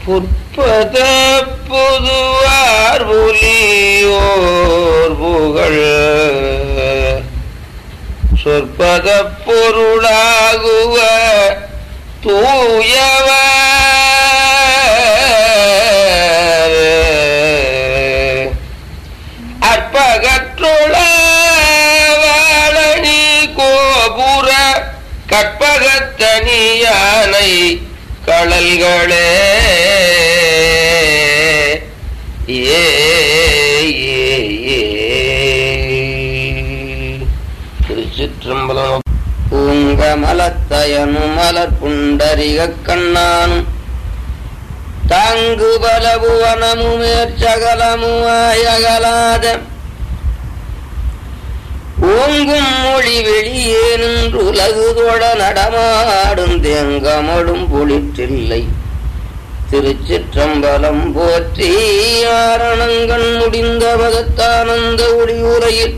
புற்பத புதுவார் புலியோர் புகழ் சொற்பத பொருளாகுவ தூயவர் அற்பகற்றுள வாழனி கோபுர கற்பகத்தனி யானை கடல்களே ஏ ஏ, ஏ. திருச்சிற்றம்பலம் பூங்க மலத்தயனு மலர் புண்டரிக கண்ணானும் தாங்கு பலபுவனமு மேற்சகலமுமாயகலாத ஓங்கும் மொழி வெளியே நின்று உலகு தொழ நடமாடும் தேங்கமடும் புளிற்றில்லை திருச்சிற்றம்பலம் போற்றி ஆரணங்கண் முடிந்த பதத்தானந்த ஒளி உரையில்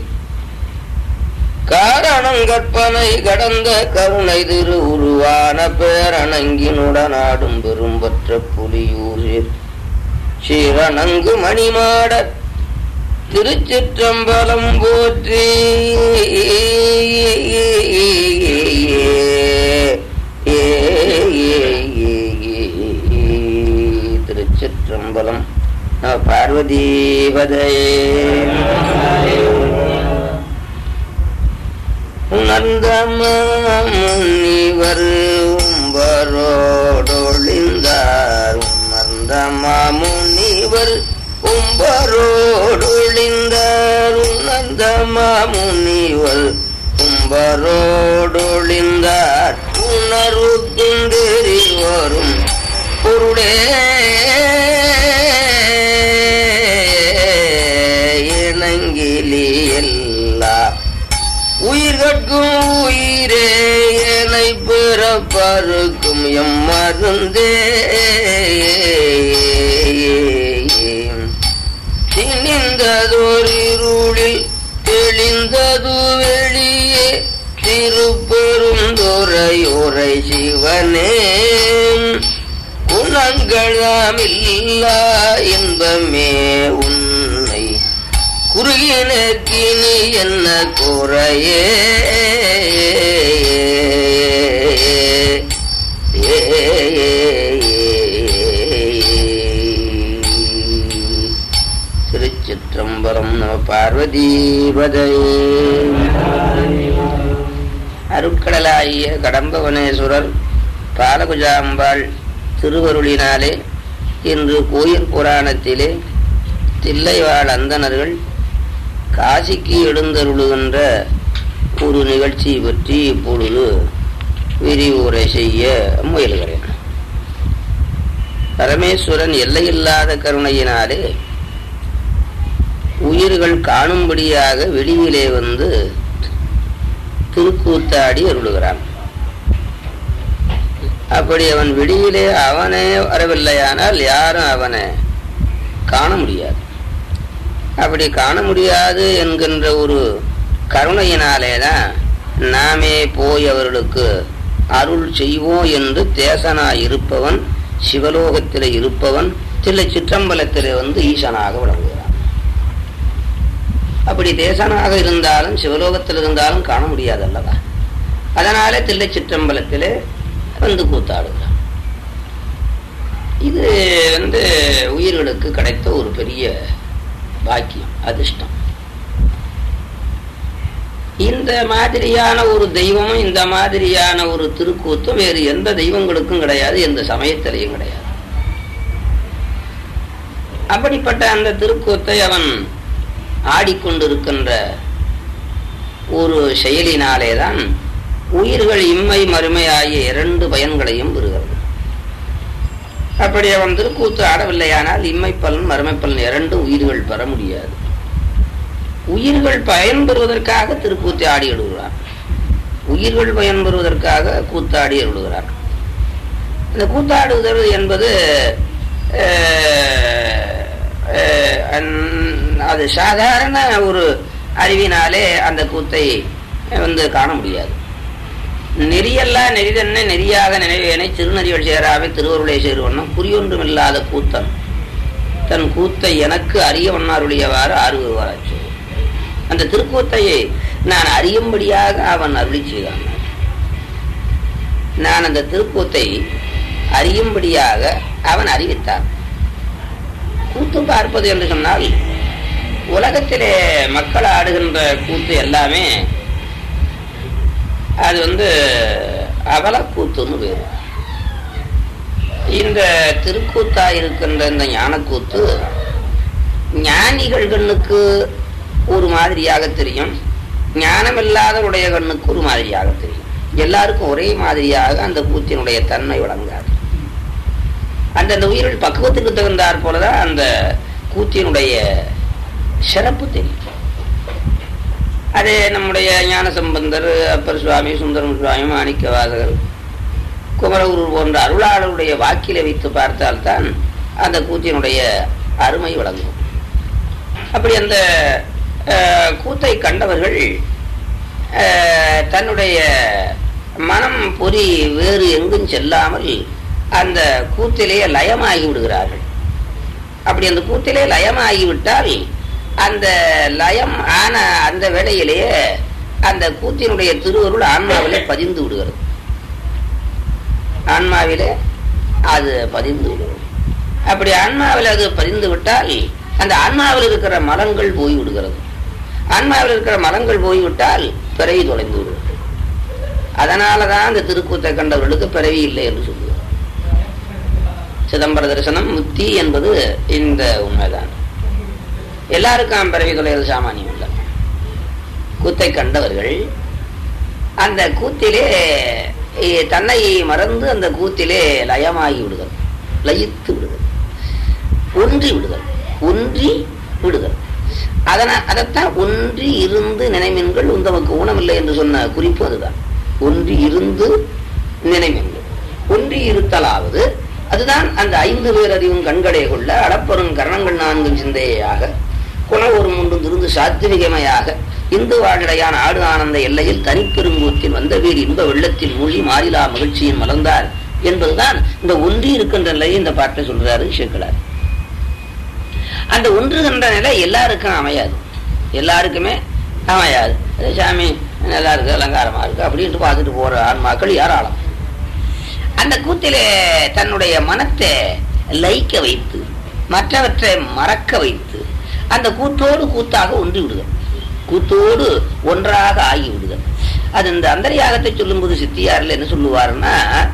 காரணம் கற்பனை கடந்த கருணை திரு உருவான பேரணங்கினுடனாடும் பெரும்பற்ற புலியூரில் சீரணங்கு மணிமாட திருச்சிற்றம்பலம் போற்றி திருச்சிற்றம்பலம் நம பார்வதீபதையே உணர்ந்த முனிவர் உம்பரோடொழிந்தார் உணர்ந்த மாமுனிவர் உம்பரோடொழிந்தார் உணர்ந்த மாமுனிவர் உம்பரோடொழிந்தார் உணர்வுக்குந்தெறி வரும் பொருளே இணங்கிலி எல்லா உயிர்கட்கும் உயிரே என்னை பிறப்பருக்கும் எம் மருந்தே திணிந்ததோரிருளில் தெளிந்தது வெளியே திருப்பெருந்துரையுரை சிவனே குணங்களாமில்லா இன்பமே உன்னை குறுகினக்கினி என்ன குறையே திருச்சிற்றம்பலம் நம பார்வதீபதையே அருட்கடலாகிய கடம்பவனேஸ்வரர் பாலகுஜாம்பாள் திருவருளினாலே இன்று கோயில் புராணத்திலே தில்லைவாழ் அந்தணர்கள் காசிக்கு எழுந்தருளுகின்ற ஒரு நிகழ்ச்சி பற்றி இப்பொழுது விரிவுரை செய்ய முயல்கிறேன் பரமேஸ்வரன் எல்லையில்லாத கருணையினாலே உயிர்கள் காணும்படியாக வெளியிலே வந்து திருக்கூத்தாடி அருளுகிறான் அப்படி அவன் வெளியிலே அவனே வரவில்லையானால் யாரும் அவனை காண முடியாது அப்படி காண முடியாது என்கின்ற ஒரு கருணையினாலே தான் நாமே போய் அவர்களுக்கு அருள் செய்வோம் என்று தேசனாய் இருப்பவன் சிவலோகத்திலே இருப்பவன் தில்லை சிற்றம்பலத்திலே வந்து ஈசனாக விளங்குகிறான் அப்படி தேசனாக இருந்தாலும் சிவலோகத்தில் இருந்தாலும் காண முடியாது அல்லவா அதனாலே தில்லை சிற்றம்பலத்திலே வந்து கூத்தாடுகிறான் இது வந்து உயிர்களுக்கு கிடைத்த ஒரு பெரிய பாக்கியம் அதிர்ஷ்டம் இந்த மாதிரியான ஒரு தெய்வமும் இந்த மாதிரியான ஒரு திருக்கூத்தும் வேறு எந்த தெய்வங்களுக்கும் கிடையாது எந்த சமயத்திலையும் கிடையாது அப்படிப்பட்ட அந்த திருக்கூத்தை அவன் ஆடிக்கொண்டிருக்கின்ற ஒரு செயலினாலேதான் உயிர்கள் இம்மை மறுமை ஆகிய இரண்டு பயன்களையும் பெறுகிறது அப்படி அவன் திருக்கூத்து ஆடவில்லையானால் இம்மை பலன் மறுமை பலன் இரண்டும் உயிர்கள் பெற முடியாது உயிர்கள் பயன்பெறுவதற்காக திருக்கூத்தை ஆடி எழுதுகிறார் உயிர்கள் பயன்பெறுவதற்காக கூத்தாடி எழுதுகிறார் இந்த கூத்தாடுதல் என்பது அது சாதாரண ஒரு அறிவினாலே அந்த கூத்தை வந்து காண முடியாது நெறியெல்லாம் நெறிதன்னை நெறியாக நினைவேனை திருநறிகள் சேராவை திருவருளை சேருவண்ணம் குறியொன்றுமில்லாத கூத்தன் தன் கூத்தை எனக்கு அறியவண்ணாருடையவாறு ஆறுவாராச்சு அந்த திருக்கூத்தையை நான் அறியும்படியாக அவன் அருளி செய்தான் நான் அந்த திருக்கூத்தை அறியும்படியாக அவன் அறிவித்தான் கூத்து பார்ப்பது என்று சொன்னால் உலகத்திலே மக்கள் ஆடுகின்ற கூத்து எல்லாமே அது வந்து அவலக்கூத்துன்னு பேரு இந்த திருக்கூத்தா இருக்கின்ற இந்த ஞானக்கூத்து ஞானிகள் கண்ணுக்கு ஒரு மாதிரியாக தெரியும் ஞானமில்லாதவருடைய கண்ணுக்கு ஒரு மாதிரியாக தெரியும் எல்லாருக்கும் ஒரே மாதிரியாக அந்த கூத்தினுடைய தன்மை வழங்காது அந்தந்த உயிர்கள் பக்குவத்துக்கு தகுந்தாற் போலதான் அந்த கூத்தினுடைய சிறப்பு தெரியும் அது நம்முடைய ஞான சம்பந்தர் அப்பர் சுவாமி சுந்தரம் சுவாமி மாணிக்க வாசகர் குமரகுரு போன்ற அருளாளருடைய வாக்கிலே வைத்து பார்த்தால்தான் அந்த கூத்தினுடைய அருமை வழங்கும் அப்படி அந்த அஹ், கூத்தை கண்டவர்கள் அஹ், தன்னுடைய மனம் பொறி வேறு எங்கும் செல்லாமல் அந்த கூத்திலே லயமாகி விடுகிறார்கள் அப்படி அந்த கூத்திலே லயமாகி விட்டால் அந்த லயம் ஆன அந்த வேளையிலேயே அந்த கூத்தினுடைய திருவருள் ஆன்மாவிலே பதிந்து விடுகிறது ஆன்மாவிலே அது பதிந்து விடுகிறது அப்படி ஆன்மாவில் அது பதிந்து விட்டால் அந்த ஆன்மாவில் இருக்கிற மலங்கள் போய் விடுகிறது ஆன்மாவில் இருக்கிற மலங்கள் போய்விட்டால் பிறவி தொலைந்து விடுகிறது அதனாலதான் அந்த திருக்கூத்தை கண்டவர்களுக்கு பிறவி இல்லை என்று சொல்லுவார் சிதம்பர தரிசனம் முக்தி என்பது இந்த உண்மைதான் எல்லாருக்கும் பிறவி தொலைகிறது சாமானியம் இல்லை கூத்தை கண்டவர்கள் அந்த கூத்திலே எ, தன்னை மறந்து அந்த கூத்திலே லயமாகி விடுதல் லயித்து விடுதல் ஒன்றி விடுதல் ஒன்றி விடுதல் அதனால் அதைத்தான் ஒன்றி இருந்து நினைமின்கள் உந்தமக்கு ஊனமில்லை என்று சொன்ன குறிப்பு அதுதான் ஒன்றி இருந்து நினைமின்கள் ஒன்றி இருத்தலாவது அதுதான் அந்த ஐந்து பேர் அறிவும் கண்களே கொள்ள அளப்பெரும் கரணங்கள் நான்கும் சிந்தையாக குண ஒரு மூன்றும் திருந்து சாத்விகமையாக இந்து வாழ்நிலையான ஆடு ஆனந்த எல்லையில் தனிப்பெருங்கூத்தில் வந்த வீடு இன்ப வெள்ளத்தில் மூழ்கி மாறிலா மகிழ்ச்சியின் மலர்ந்தார் என்பதுதான் இந்த ஒன்றி இருக்கின்ற நிலையை இந்த பாட்டை சொல்றாரு சேக்கலார் அந்த ஒன்றுகின்ற நிலை எல்லாருக்கும் அமையாது எல்லாருக்குமே அமையாது அது சாமி நல்லா இருக்கு அலங்காரமா இருக்கு அப்படின்ட்டு பார்த்துட்டு போற ஆன்மாக்கள் ஏராளம் அந்த கூத்திலே தன்னுடைய மனத்தை லயிக்க வைத்து மற்றவற்றை மறக்க வைத்து அந்த கூத்தோடு கூத்தாக ஒன்றி விடுதல் கூத்தோடு ஒன்றாக ஆகி விடுதல் அது இந்த அந்தரியாகத்தை சொல்லும்போது சித்தியாரில் என்ன சொல்லுவாருன்னா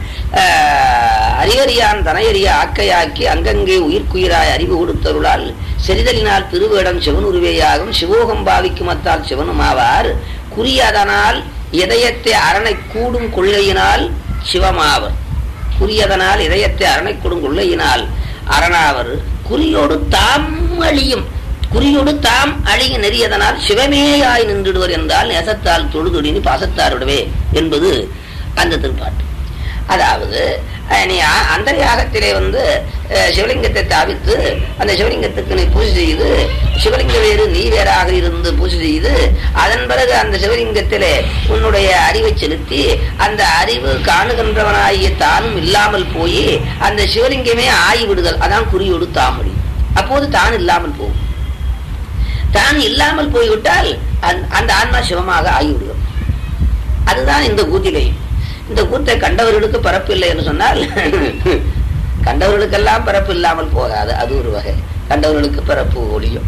ஆஹ், அறிவறியான் தனையறிய ஆக்கையாக்கி அங்கங்கே உயிர்க்குயிராய் அறிவு கொடுத்தருளால் செறிதலினால் திருவேடம் சிவனுருவேயாகும் சிவோகம் பாவிக்கும் அத்தால் சிவனுமாவார் குறியதனால் இதயத்தை அரணை கூடும் கொள்கையினால் சிவமாவர் குறியதனால் இதயத்தை அரணை கூடும் கொள்கையினால் அரணாவர் குறியோடு தாம் அழியும் குறியோடு தாம் அழிய நெறியதனால் சிவமேயாய் நின்றுடுவர் என்றால் நேசத்தால் தொழுதுடினி பாசத்தாருடவே என்பது அந்த திருப்பாட்டு அதாவது அஹ், நீ அ- அந்த யாகத்திலே வந்து அஹ், சிவலிங்கத்தை தாவித்து அந்த சிவலிங்கத்துக்கு நீ பூஜை செய்து சிவலிங்க வேறு நீ வேறாக இருந்து பூஜை செய்து அதன் பிறகு அந்த சிவலிங்கத்திலே உன்னுடைய அறிவை செலுத்தி அந்த அறிவு காணுகின்றவனாகிய தானும் இல்லாமல் போய் அந்த சிவலிங்கமே ஆகி விடுதல் அதான் குறியோடு தாமடி அப்போது தான் இல்லாமல் போகும் தான் இல்லாமல் போய்விட்டால் அந்த- அந்த ஆன்மா சிவமாக ஆகிவிடுகிறது அதுதான் இந்த கூத்திலை இந்த கூத்தை கண்டவர்களுக்கு பரப்பு இல்லை என்று சொன்னால் கண்டவர்களுக்கெல்லாம் பரப்பு இல்லாமல் போகாது அது ஒரு வகை கண்டவர்களுக்கு பரப்பு ஒளியும்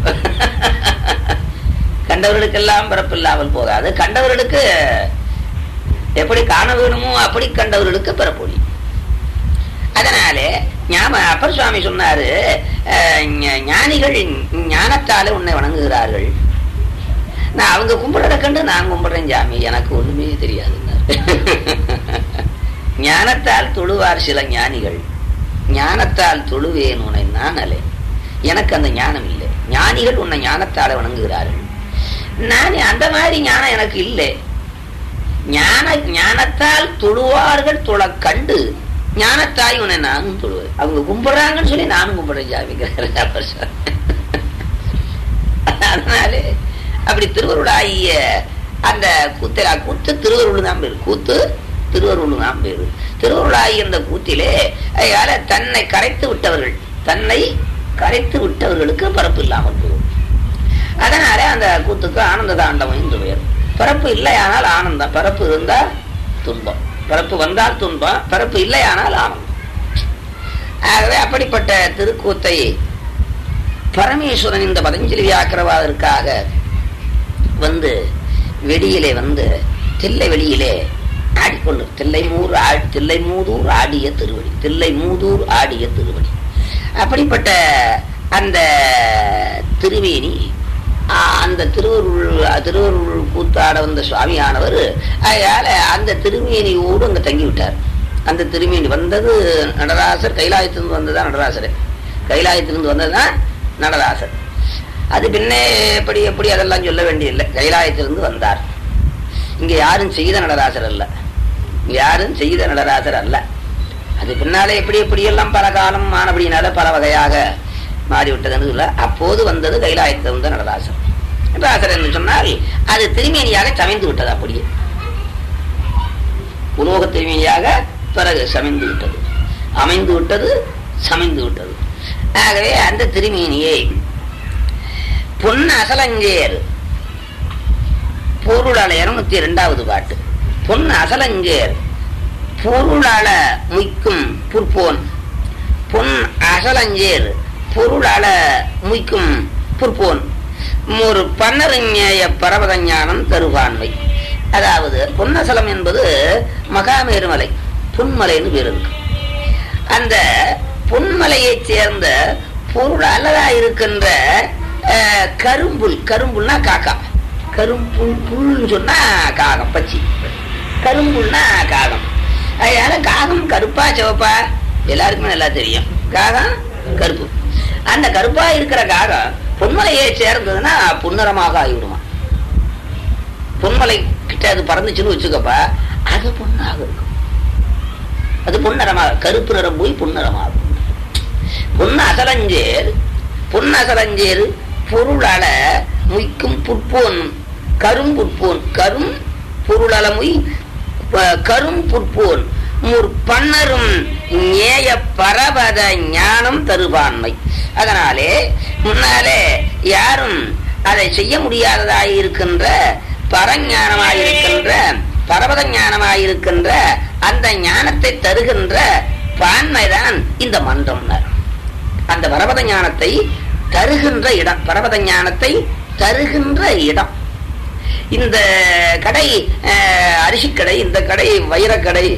கண்டவர்களுக்கெல்லாம் பரப்பு இல்லாமல் போகாது கண்டவர்களுக்கு எப்படி காண வேணுமோ அப்படி கண்டவர்களுக்கு பரப்பு ஒளி அதனாலே ஞாப அப்பர் சுவாமி சொன்னாரு அஹ், ஞ- ஞானிகள் ஞானத்தாலே உன்னை வணங்குகிறார்கள் நான் அவங்க கும்பிடுறத கண்டு நான் கும்பிடுறேன் சாமி எனக்கு ஒண்ணுமே தெரியாதுன்னாரு ஞானத்தால் தொழுவார் சில ஞானிகள் ஞானத்தால் தொழுவேன் உன்னை நான் அலை எனக்கு அந்த ஞானம் இல்லை ஞானிகள் உன்னை ஞானத்தால வணங்குகிறார்கள் நான் அந்த மாதிரி ஞானம் எனக்கு இல்லை ஞான ஞானத்தால் தொழுவார்கள் தொழ கண்டு ஞானத்தாய் உன்னை நானும் தொழுவேன் அவங்க கும்பிடுறாங்கன்னு சொல்லி நானும் கும்பிடுறேன் ஜாமிக்கிறார் அப்பர் சுவாமி. அதனாலே அப்படி திருவருளாகிய அந்த கூத்து கூத்து திருவருள் தான் பேரு கூத்து திருவருள் தான் பேரு திருவருளாகி இந்த கூத்திலே அதனால தன்னை கரைத்து விட்டவர்கள் தன்னை கரைத்து விட்டவர்களுக்கு பரப்பு இல்லாமல் போகும் அதனால அந்த கூத்துக்கு ஆனந்த தாண்டவம் என்று பெயர் பிறப்பு இல்லையானால் ஆனந்தம் பிறப்பு இருந்தால் துன்பம் பிறப்பு வந்தால் துன்பம் பிறப்பு இல்லையானால் ஆனந்தம் ஆகவே அப்படிப்பட்ட திருக்கூத்தை பரமேஸ்வரன் இந்த பதஞ்சலி வியாக்கிரவாதற்காக வந்து வெடியிலே வந்து தில்லை வெளியிலே ஆடிக்கொண்டு தில்லை மூர் ஆடி தில்லை மூதூர் ஆடிய திருவடி தில்லை மூதூர் ஆடிய திருவடி அப்படிப்பட்ட அந்த திருவேணி ஆ, அந்த திருவருள் திருவருள் கூத்தாட வந்த சுவாமியானவர் அதனால அந்த திருமேனியோடு அங்க தங்கி விட்டார் அந்த திருமேனி வந்தது நடராசர் கைலாயத்திலிருந்து வந்ததுதான் நடராசர் கைலாயத்திலிருந்து வந்ததுதான் நடராசர் அது பின்னே எப்படி எப்படி அதெல்லாம் சொல்ல வேண்டியதில்லை கைலாயத்திலிருந்து வந்தார் இங்க யாரும் செய்த நடராசர் அல்ல இங்க யாரும் செய்த நடராசர் அல்ல அது பின்னாலே எப்படி எப்படி எல்லாம் பல காலம் ஆனபடினால பல வகையாக மாறிவிட்டதுன்னு சொல்ல அப்போது வந்தது கைலாயத்தில் வந்த நடராசர் நடராசர் என்று சொன்னால் அது திருமேனியாக சமைந்து விட்டது அப்படியே உலோக திருமேனியாக பிறகு சமைந்து விட்டது அமைந்து விட்டது சமைந்து விட்டது ஆகவே அந்த திருமேனியை பொன் அசலஞ்சேர் பொருளாள இருநூத்தி இரண்டாவது பாட்டு பொன் அசலஞ்சேர் பொருளாள முய்க்கும் புற்போன் பொன் அசலஞ்சேர் பொருளாள முய்க்கும் புற்போன் ஒரு பன்னரஞேய பரவத ஞானம் தருவான்மை அதாவது பொன்னசலம் என்பது மகாமேருமலை பொன்மலைன்னு பேர் இருக்கு அந்த பொன்மலையைச் சேர்ந்த பொருள் அல்லதா இருக்கின்ற அஹ், கரும்புல் கரும்புல்னா காக்கா கரும்புல் புல்னு சொன்னா காகம் பச்சி கரும்புல்னா காகம் அதனால காகம் கருப்பா சிவப்பா எல்லாருக்குமே நல்லா தெரியும் காகம் கருப்பு அந்த கருப்பா இருக்கிற காகம் பொன்மலையை சேர்ந்ததுன்னா பொன்னிறமாக ஆகிவிடுமா பொன்மலை கிட்ட அது பறந்துச்சுன்னு வச்சுக்கப்பா அது பொண்ணாக இருக்கும் அது பொன்னரமாக கருப்பு நிறம் போய் பொன்னரமாகும் பொன்ன அசலஞ்சேர் பொன்ன அசலஞ்சேர் பொருளள முய்க்கும் புற்போன் கரும் புற்போன் கரும் பொருளள முய் ப- கரும் புற்போன் முற் பன்னரும் நேய பரவத ஞானம் தருபான்மை அதனாலே முன்னாலே யாரும் அதை செய்ய முடியாததாய் இருக்கின்ற பரஞானமாயிருக்கின்ற பரவத ஞானமாயிருக்கின்ற அந்த ஞானத்தை தருகின்ற பான்மைதான் இந்த மன்றம்னர் அந்த பரவத ஞானத்தை தருகின்ற இடம் பரவத ஞானத்தை தருகின்ற இடம் இந்த கடை அஹ், அரிசிக்கடை இந்த கடை வைரக்கடை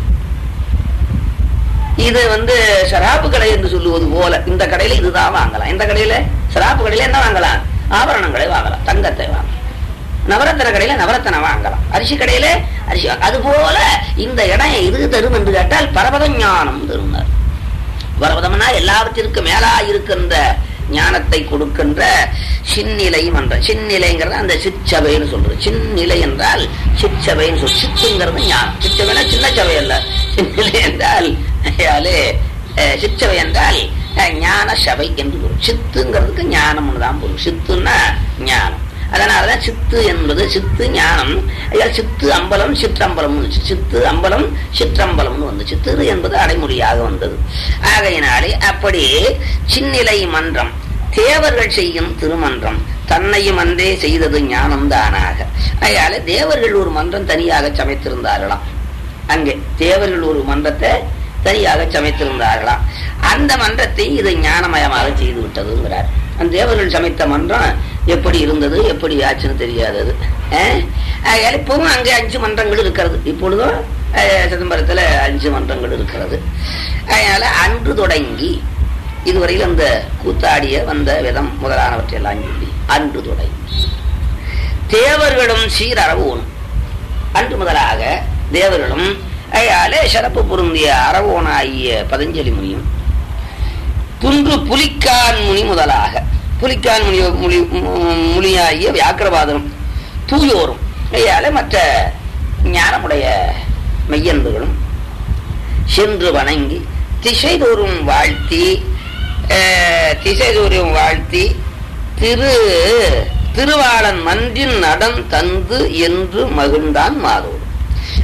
இது வந்து ஷராப்பு கடை என்று சொல்லுவது போல இந்த கடையில இதுதான் வாங்கலாம் இந்த கடையில ஷராப்பு கடையில என்ன வாங்கலாம் ஆபரணங்களை வாங்கலாம் தங்கத்தை வாங்கலாம் நவரத்தன கடையில நவரத்தன வாங்கலாம் அரிசி கடையில அரிசி வாங்க- அது போல இந்த இடம் இது தரும் என்று கேட்டால் பரவத ஞானம் தருனார் பரவதம்னா எல்லாவற்றிற்கும் மேலா இருக்கின்ற ஞானத்தை கொடுக்கின்ற சின்னிலை மன்றம் சின்னிலைங்கிறது அந்த சிற்சபைன்னு சொல்றது சின்னிலை என்றால் சிற்சபைன்னு சொல் சித்துங்கிறது ஞானம் சிற்சபைனா சின்ன சபை அல்ல சின்னிலை என்றால் அயாலே, அஹ், சிற்சபை என்றால் அஹ், ஞான சபை என்று பொருள் சித்துங்கிறதுக்கு ஞானம்னு தான் பொருள் சித்துன்னா ஞானம் அதனாலதான் சித்து என்பது சித்து ஞானம் ஐயா சித்து அம்பலம் சிற்றம்பலம் சித்து அம்பலம் சிற்றம்பலம்னு வந்து சித்து என்பது அடைமொழியாக வந்தது ஆகையினாலே அப்படி சின்னிலை மன்றம் தேவர்கள் செய்யும் திருமன்றம் தன்னையும் அன்றே செய்தது ஞானம் தானாக அதனால தேவர்கள் ஒரு மன்றம் தனியாக சமைத்திருந்தார்களாம் அங்கே தேவர்கள் ஒரு மன்றத்தை தனியாக சமைத்திருந்தார்களாம் அந்த மன்றத்தை இது ஞானமயமாக செய்து விட்டதுங்கிறார் அந்த தேவர்கள் சமைத்த மன்றம் எப்படி இருந்தது எப்படி ஆச்சுன்னு தெரியாதது அஹ்? ஆகையால இப்பவும் அங்கே அஞ்சு மன்றங்கள் இருக்கிறது இப்பொழுதும் அஹ், சிதம்பரத்துல அஞ்சு மன்றங்கள் இருக்கிறது அதனால அன்று தொடங்கி இதுவரையில் அந்த கூத்தாடிய வந்த விதம் முதலானவற்றையெல்லாம் சொல்லி அன்று தொடங்கி தேவர்களும் சீரறவோன் அன்று முதலாக தேவர்களும் அயாலே சிறப்பு பொருந்திய அரவோனாகிய பதஞ்சலி முனியும் துன்று புலிக்கான் முனி முதலாக புலிக்கான் முனி முனி மு- முனியாகிய வியாக்கிரவாதனும் தூயோரும் அயாலே மற்ற ஞானமுடைய மெய்யன்பர்களும் சென்று வணங்கி திசைதோறும் வாழ்த்தி அஹ், திசைதோறும் வாழ்த்தி திரு திருவாளன் மன்றின் நடம் தந்து என்று மகிழ்ந்தான் மாதோடு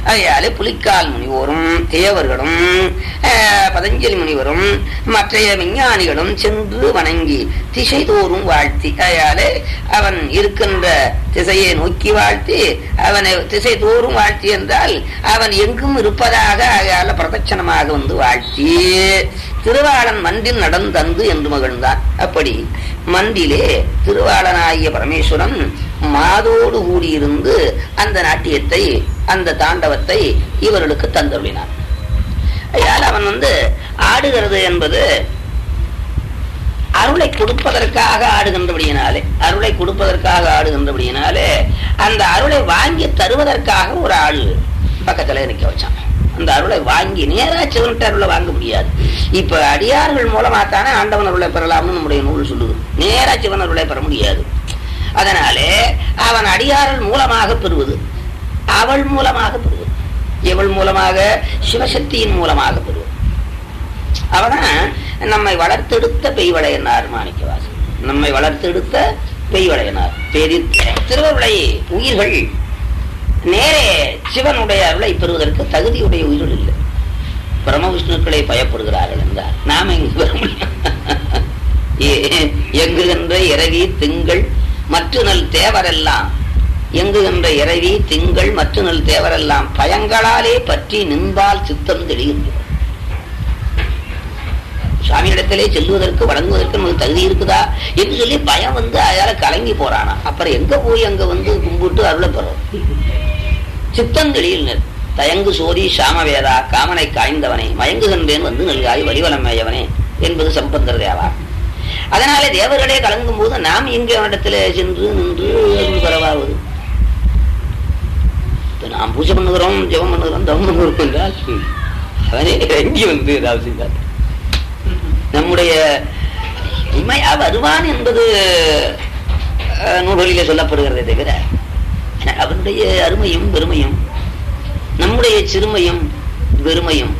அதையாலே புலிக்கால் முனிவோரும் தேவர்களும் அஹ், பதஞ்சலி முனிவரும் மற்றைய விஞ்ஞானிகளும் சென்று வணங்கி திசை தோறும் வாழ்த்தி அதையாலே அவன் இருக்கின்ற திசையை நோக்கி வாழ்த்தி அவனை திசை தோறும் வாழ்த்தி என்றால் அவன் எங்கும் இருப்பதாக அதையால பிரதட்சணமாக வந்து வாழ்த்தி திருவாளன் மன்றில் நடந்தந்து என்று மகிழ்ந்தான் அப்படி மன்றிலே திருவாளனாகிய பரமேஸ்வரன் மாதோடு கூடியிருந்து அந்த நாட்டியத்தை அந்த தாண்டவத்தை இவர்களுக்கு தந்தருளினான் ஐயால் அவன் வந்து ஆடுகிறது என்பது அருளை கொடுப்பதற்காக ஆடுகின்றபடியினாலே அருளை கொடுப்பதற்காக ஆடுகின்றபடியினாலே அந்த அருளை வாங்கி தருவதற்காக ஒரு ஆள் பக்கத்துல நிக்க வச்சான் அந்த அருளை வாங்கி நேரா சிவன்கிட்ட அருளை வாங்க முடியாது இப்ப அடியார்கள் மூலமா தானே ஆண்டவன் அருளை பெறலாம்னு நம்முடைய நூல் சொல்லுது நேரா சிவன் அருளை பெற முடியாது அதனாலே அவன் அடியார்கள் மூலமாக பெறுவது அவள் மூலமாக பெறுவது இவள் மூலமாக சிவசக்தியின் மூலமாக பெறுவது அவதான் நம்மை வளர்த்தெடுத்த பெய்வளையனார் மாணிக்கவாசன் நம்மை வளர்த்தெடுத்த பெய்வளையனார் பெரி திருவருளை உயிர்கள் நேரே சிவனுடைய அருளை பெறுவதற்கு தகுதியுடைய உயிர்கள் இல்லை பிரம்ம விஷ்ணுக்களை பயப்படுகிறார்கள் என்றார் நாம இங்கு பெற முடியும் ஏ- எங்குகின்ற இரவி திங்கள் மற்ற நல் தேவரெல்லாம் எங்குகின்ற இரவி திங்கள் மற்ற நல் தேவரெல்லாம் பயங்களாலே பற்றி நின்பால் சித்தம் தெளிகின்றது சுவாமியிடத்திலே செல்வதற்கு வழங்குவதற்கு நமக்கு தகுதி இருக்குதா என்று சொல்லி பயம் வந்து அதால கலங்கி போறானா அப்புறம் எங்க போய் அங்க வந்து கும்பிட்டு அருளை பெறும் சித்தங்களில் தயங்கு சோதி சாமவேதா காமனை காய்ந்தவனே மயங்குகின்றேன் வந்து நல்காய் வலிவலமேயவனே என்பது சம்பந்தர் தேவா அதனாலே தேவர்களே கலங்கும் போது நாம் எங்கே அவனிடத்துல சென்று நின்று அருள் பெறவாவது இப்ப நாம் பூஜை பண்ணுகிறோம் ஜெபம் பண்ணுகிறோம் தவம் பண்ணுகிறோம் என்றால் அவனே இறங்கி வந்து ஏதாவது செய்தார் நம்முடைய உண்மையா வருவான் என்பது அஹ், நூல்களிலே சொல்லப்படுகிறதே தவிர அவனுடைய அருமையும் பெருமையும் நம்முடைய சிறுமையும் பெருமையும்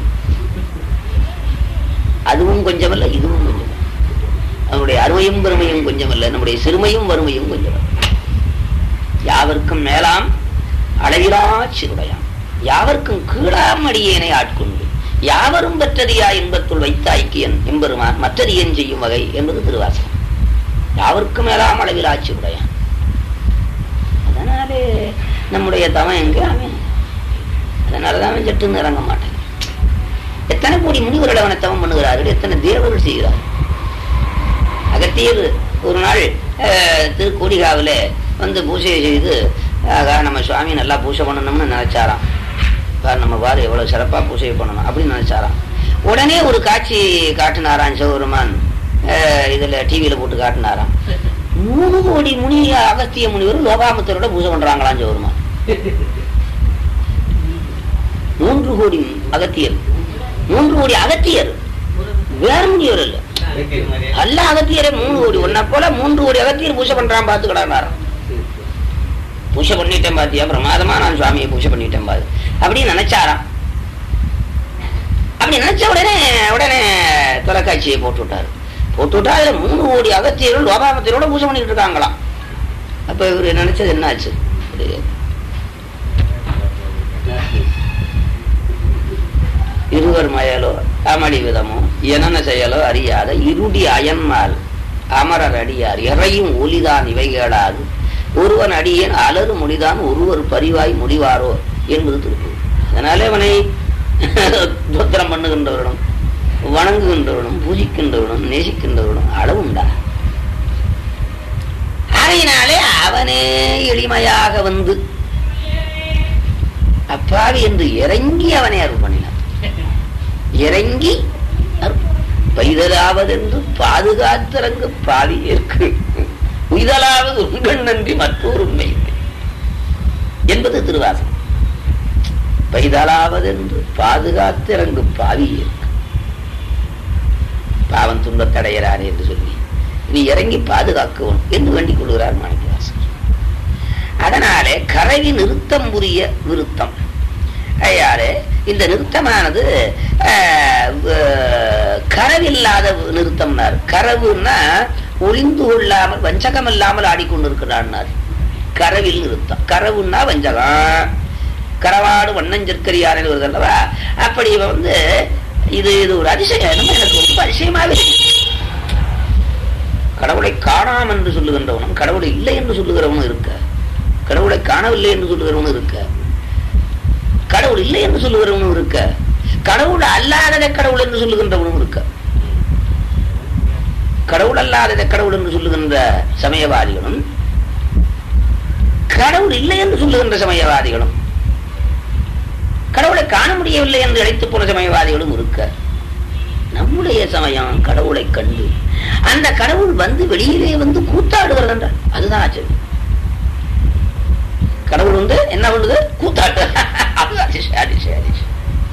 அதுவும் கொஞ்சமல்ல இதுவும் கொஞ்சம் அவனுடைய அருமையும் பெருமையும் கொஞ்சமல்ல நம்முடைய சிறுமையும் வறுமையும் கொஞ்சமல்ல யாவர்க்கும் மேலாம் அளவிலா சிறுடையாம் யாவர்க்கும் கீழாம் அடியேனை ஆட்கொண்டு யாவரும் பெற்றறியா இன்பத்துள் வைத்த ஐக்கியன் எம்பெருமான் மற்றறியன் செய்யும் வகை என்பது திருவாசகம் யாவர்க்கும் மேலாம் அளவிலா சிறுடையான் அதனாலே நம்முடைய தவம் எங்க அவன் அதனாலதான் அவன் சட்டுன்னு இறங்க மாட்டான் எத்தனை கோடி முனிவர்கள் அவனை தவம் பண்ணுகிறார்கள் எத்தனை தேவர்கள் செய்கிறார்கள் அகத்தியர் ஒரு நாள் அஹ், திருக்கோடிகாவில் வந்து பூஜை செய்து ஆகா நம்ம சுவாமி நல்லா பூஜை பண்ணணும்னு நினைச்சாராம் பாரு நம்ம பாரு எவ்வளவு சிறப்பா பூஜை பண்ணணும் அப்படின்னு நினைச்சாராம் உடனே ஒரு காட்சி காட்டினாராம் சிவபெருமான் அஹ், இதுல டிவியில போட்டு காட்டினாராம் மூணு கோடி முனி அகத்திய முனிவர் லோகாமத்தரோட பூஜை பண்றாங்களாம் சிவபெருமான் மூன்று கோடி அகத்தியர் மூன்று கோடி அகத்தியர் வேற முனிவர் இல்ல அல்ல அகத்தியரே மூணு கோடி ஒன்ன போல மூன்று கோடி அகத்தியர் பூஜை பண்றான் பாத்துக்கடானாராம் பூஜை பண்ணிட்டேன் பாத்தியா பிரமாதமா நான் சுவாமியை பூஜை பண்ணிட்டேன் பாரு அப்படின்னு நினைச்சாராம் அப்படி நினைச்ச உடனே உடனே தொலைக்காட்சியை போட்டு விட்டாரு போட்டு விட்டா அதுல மூணு கோடி அகத்தியர்கள் லோகாமத்தியரோட பூஜை பண்ணிட்டு இருக்காங்களாம் அப்ப இவரு நினைச்சது என்ன ஆச்சு இருவர் மயலோ அமளி விதமோ எனன செயலோ அறியாத இருடி அயன்மால் அமரர் அடியார் இறையும் ஒலிதான் இவை கேளாது ஒருவன் அடியேன் அலறு மொழிதான் ஒருவர் பரிவாய் முடிவாரோ என்பது திருப்பூர் அதனாலே அவனை துத்திரம் பண்ணுகின்றவர்களும் வணங்குகின்றவனும் பூஜிக்கின்றவனும் நேசிக்கின்றவனும் அளவுண்டா ஆகையினாலே அவனே எளிமையாக வந்து அப்பாவி என்று இறங்கி அவனை அருள் பண்ணினான் இறங்கி அருள். பைதலாவதென்று பாதுகாத்திறங்கு பாவி இருக்கு உய்தலாவது உங்கள் நன்றி மற்றொரு உண்மை இல்லை என்பது திருவாசகம் பைதலாவதென்று பாதுகாத்திறங்கு பாவி இருக்கு பாவம் துன்பத்தடைகிறாரே என்று சொல்லி நீ இறங்கி பாதுகாக்கவும் என்று வேண்டிக் கொள்கிறார் மாணிக்கவாசன் அதனாலே கரவி நிறுத்தம் புரிய விருத்தம் ஐயாரு இந்த நிறுத்தமானது ஆஹ், வ- கரவில்லாத நிறுத்தம்னார் கரவுன்னா ஒளிந்து கொள்ளாமல் வஞ்சகம் இல்லாமல் ஆடிக்கொண்டிருக்கிறான்னார் கரவில் நிறுத்தம் கரவுன்னா வஞ்சகம் கரவாடு வண்ணஞ்சற்கரியார் வருது அல்லவா அப்படி இவன் வந்து இது இது ஒரு அதிசயம் என்னமோ எனக்கு ரொம்ப அதிசயமாகவே இருக்கு. கடவுளை காணாம் என்று சொல்லுகின்றவனும் கடவுள் இல்லை என்று சொல்லுகிறவனும் இருக்க கடவுளை காணவில்லை என்று சொல்லுகிறவனும் இருக்க கடவுள் இல்லை என்று சொல்லுகிறவனும் இருக்க கடவுள் அல்லாததை கடவுள் என்று சொல்லுகின்றவனும் இருக்க கடவுள் அல்லாததை கடவுள் என்று சொல்லுகின்ற சமயவாதிகளும் கடவுள் இல்லை என்று சொல்லுகின்ற சமயவாதிகளும் கடவுளை காண முடியவில்லை என்று அழைத்து போன சமயவாதிகளும் இருக்க நம்முடைய சமயம் கடவுளை கண்டு அந்த கடவுள் வந்து வெளியிலே வந்து கூத்தாடுகிறது என்றார் அதுதான் ஆச்சரியம் கடவுள் வந்து என்ன பண்ணுது கூத்தாட்டு அது அதிசயம், அதிசயம், அதிசயம்.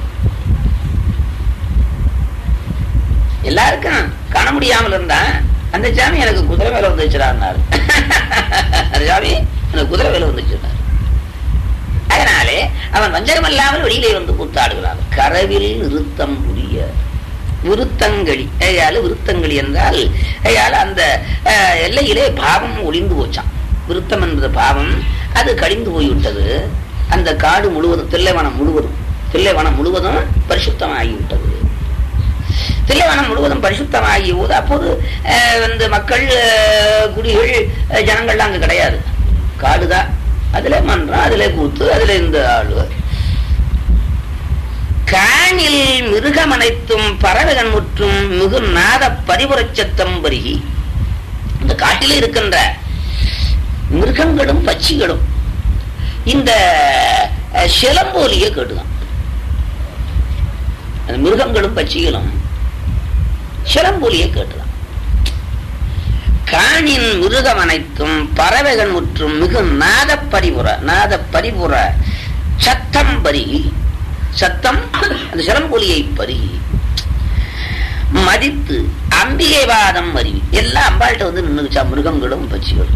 எல்லாருக்கும் காண முடியாமல் இருந்தா அந்த சாமி எனக்கு குதிரை மேல வந்துச்சுறாரு அந்த சாமி எனக்கு குதிரை மேல வந்துச்சுறாரு அதனாலே அவன் வஞ்சகம் இல்லாமல் வெளியிலே வந்து கூத்தாடுகிறான் கரவில் நிறுத்தம் புரிய விருத்தங்களி ஐயால விருத்தங்களி என்றால் ஐயால அந்த அஹ், எல்லையிலே பாவம் ஒளிந்து போச்சான் விருத்தம் என்பது பாவம் அது கடிந்து போய்விட்டது அந்த காடு முழுவதும் தில்லைவனம் முழுவதும் தில்லைவனம் முழுவதும் பரிசுத்தமாகிவிட்டது தில்லைவனம் முழுவதும் பரிசுத்தமாகிய போது அப்போது அஹ், வந்து மக்கள் அஹ், குடிகள் அஹ், ஜனங்கள்லாம் அங்க கிடையாது காடுதான் அதுல மன்றம் அதுல கூத்து அதுல இந்த ஆளு காணில் மிருகம் அனைத்தும் பறவைகள் முற்றும் மிகு நாத பரிபுரச் சத்தம் பருகி இந்த காட்டிலே இருக்கின்ற மிருகங்களும் பட்சிகளும் இந்த அஹ், சிலம்போலிய கேட்டுதான் அந்த மிருகங்களும் பட்சிகளும் சிலம்போலிய கேட்டுதான் காணின் மிருகம் அனைத்தும் பறவைகள் முற்றும் மிகு நாத பரிபுற நாத பரிபுற சத்தம் பருகி சத்தம் அந்த சிலம்பொலியை பருகி மதித்து அம்பிகை வாதம் அறிவி எல்லாம் அம்பாள்கிட்ட வந்து நின்றுச்சா மிருகங்களும் பட்சிகளும்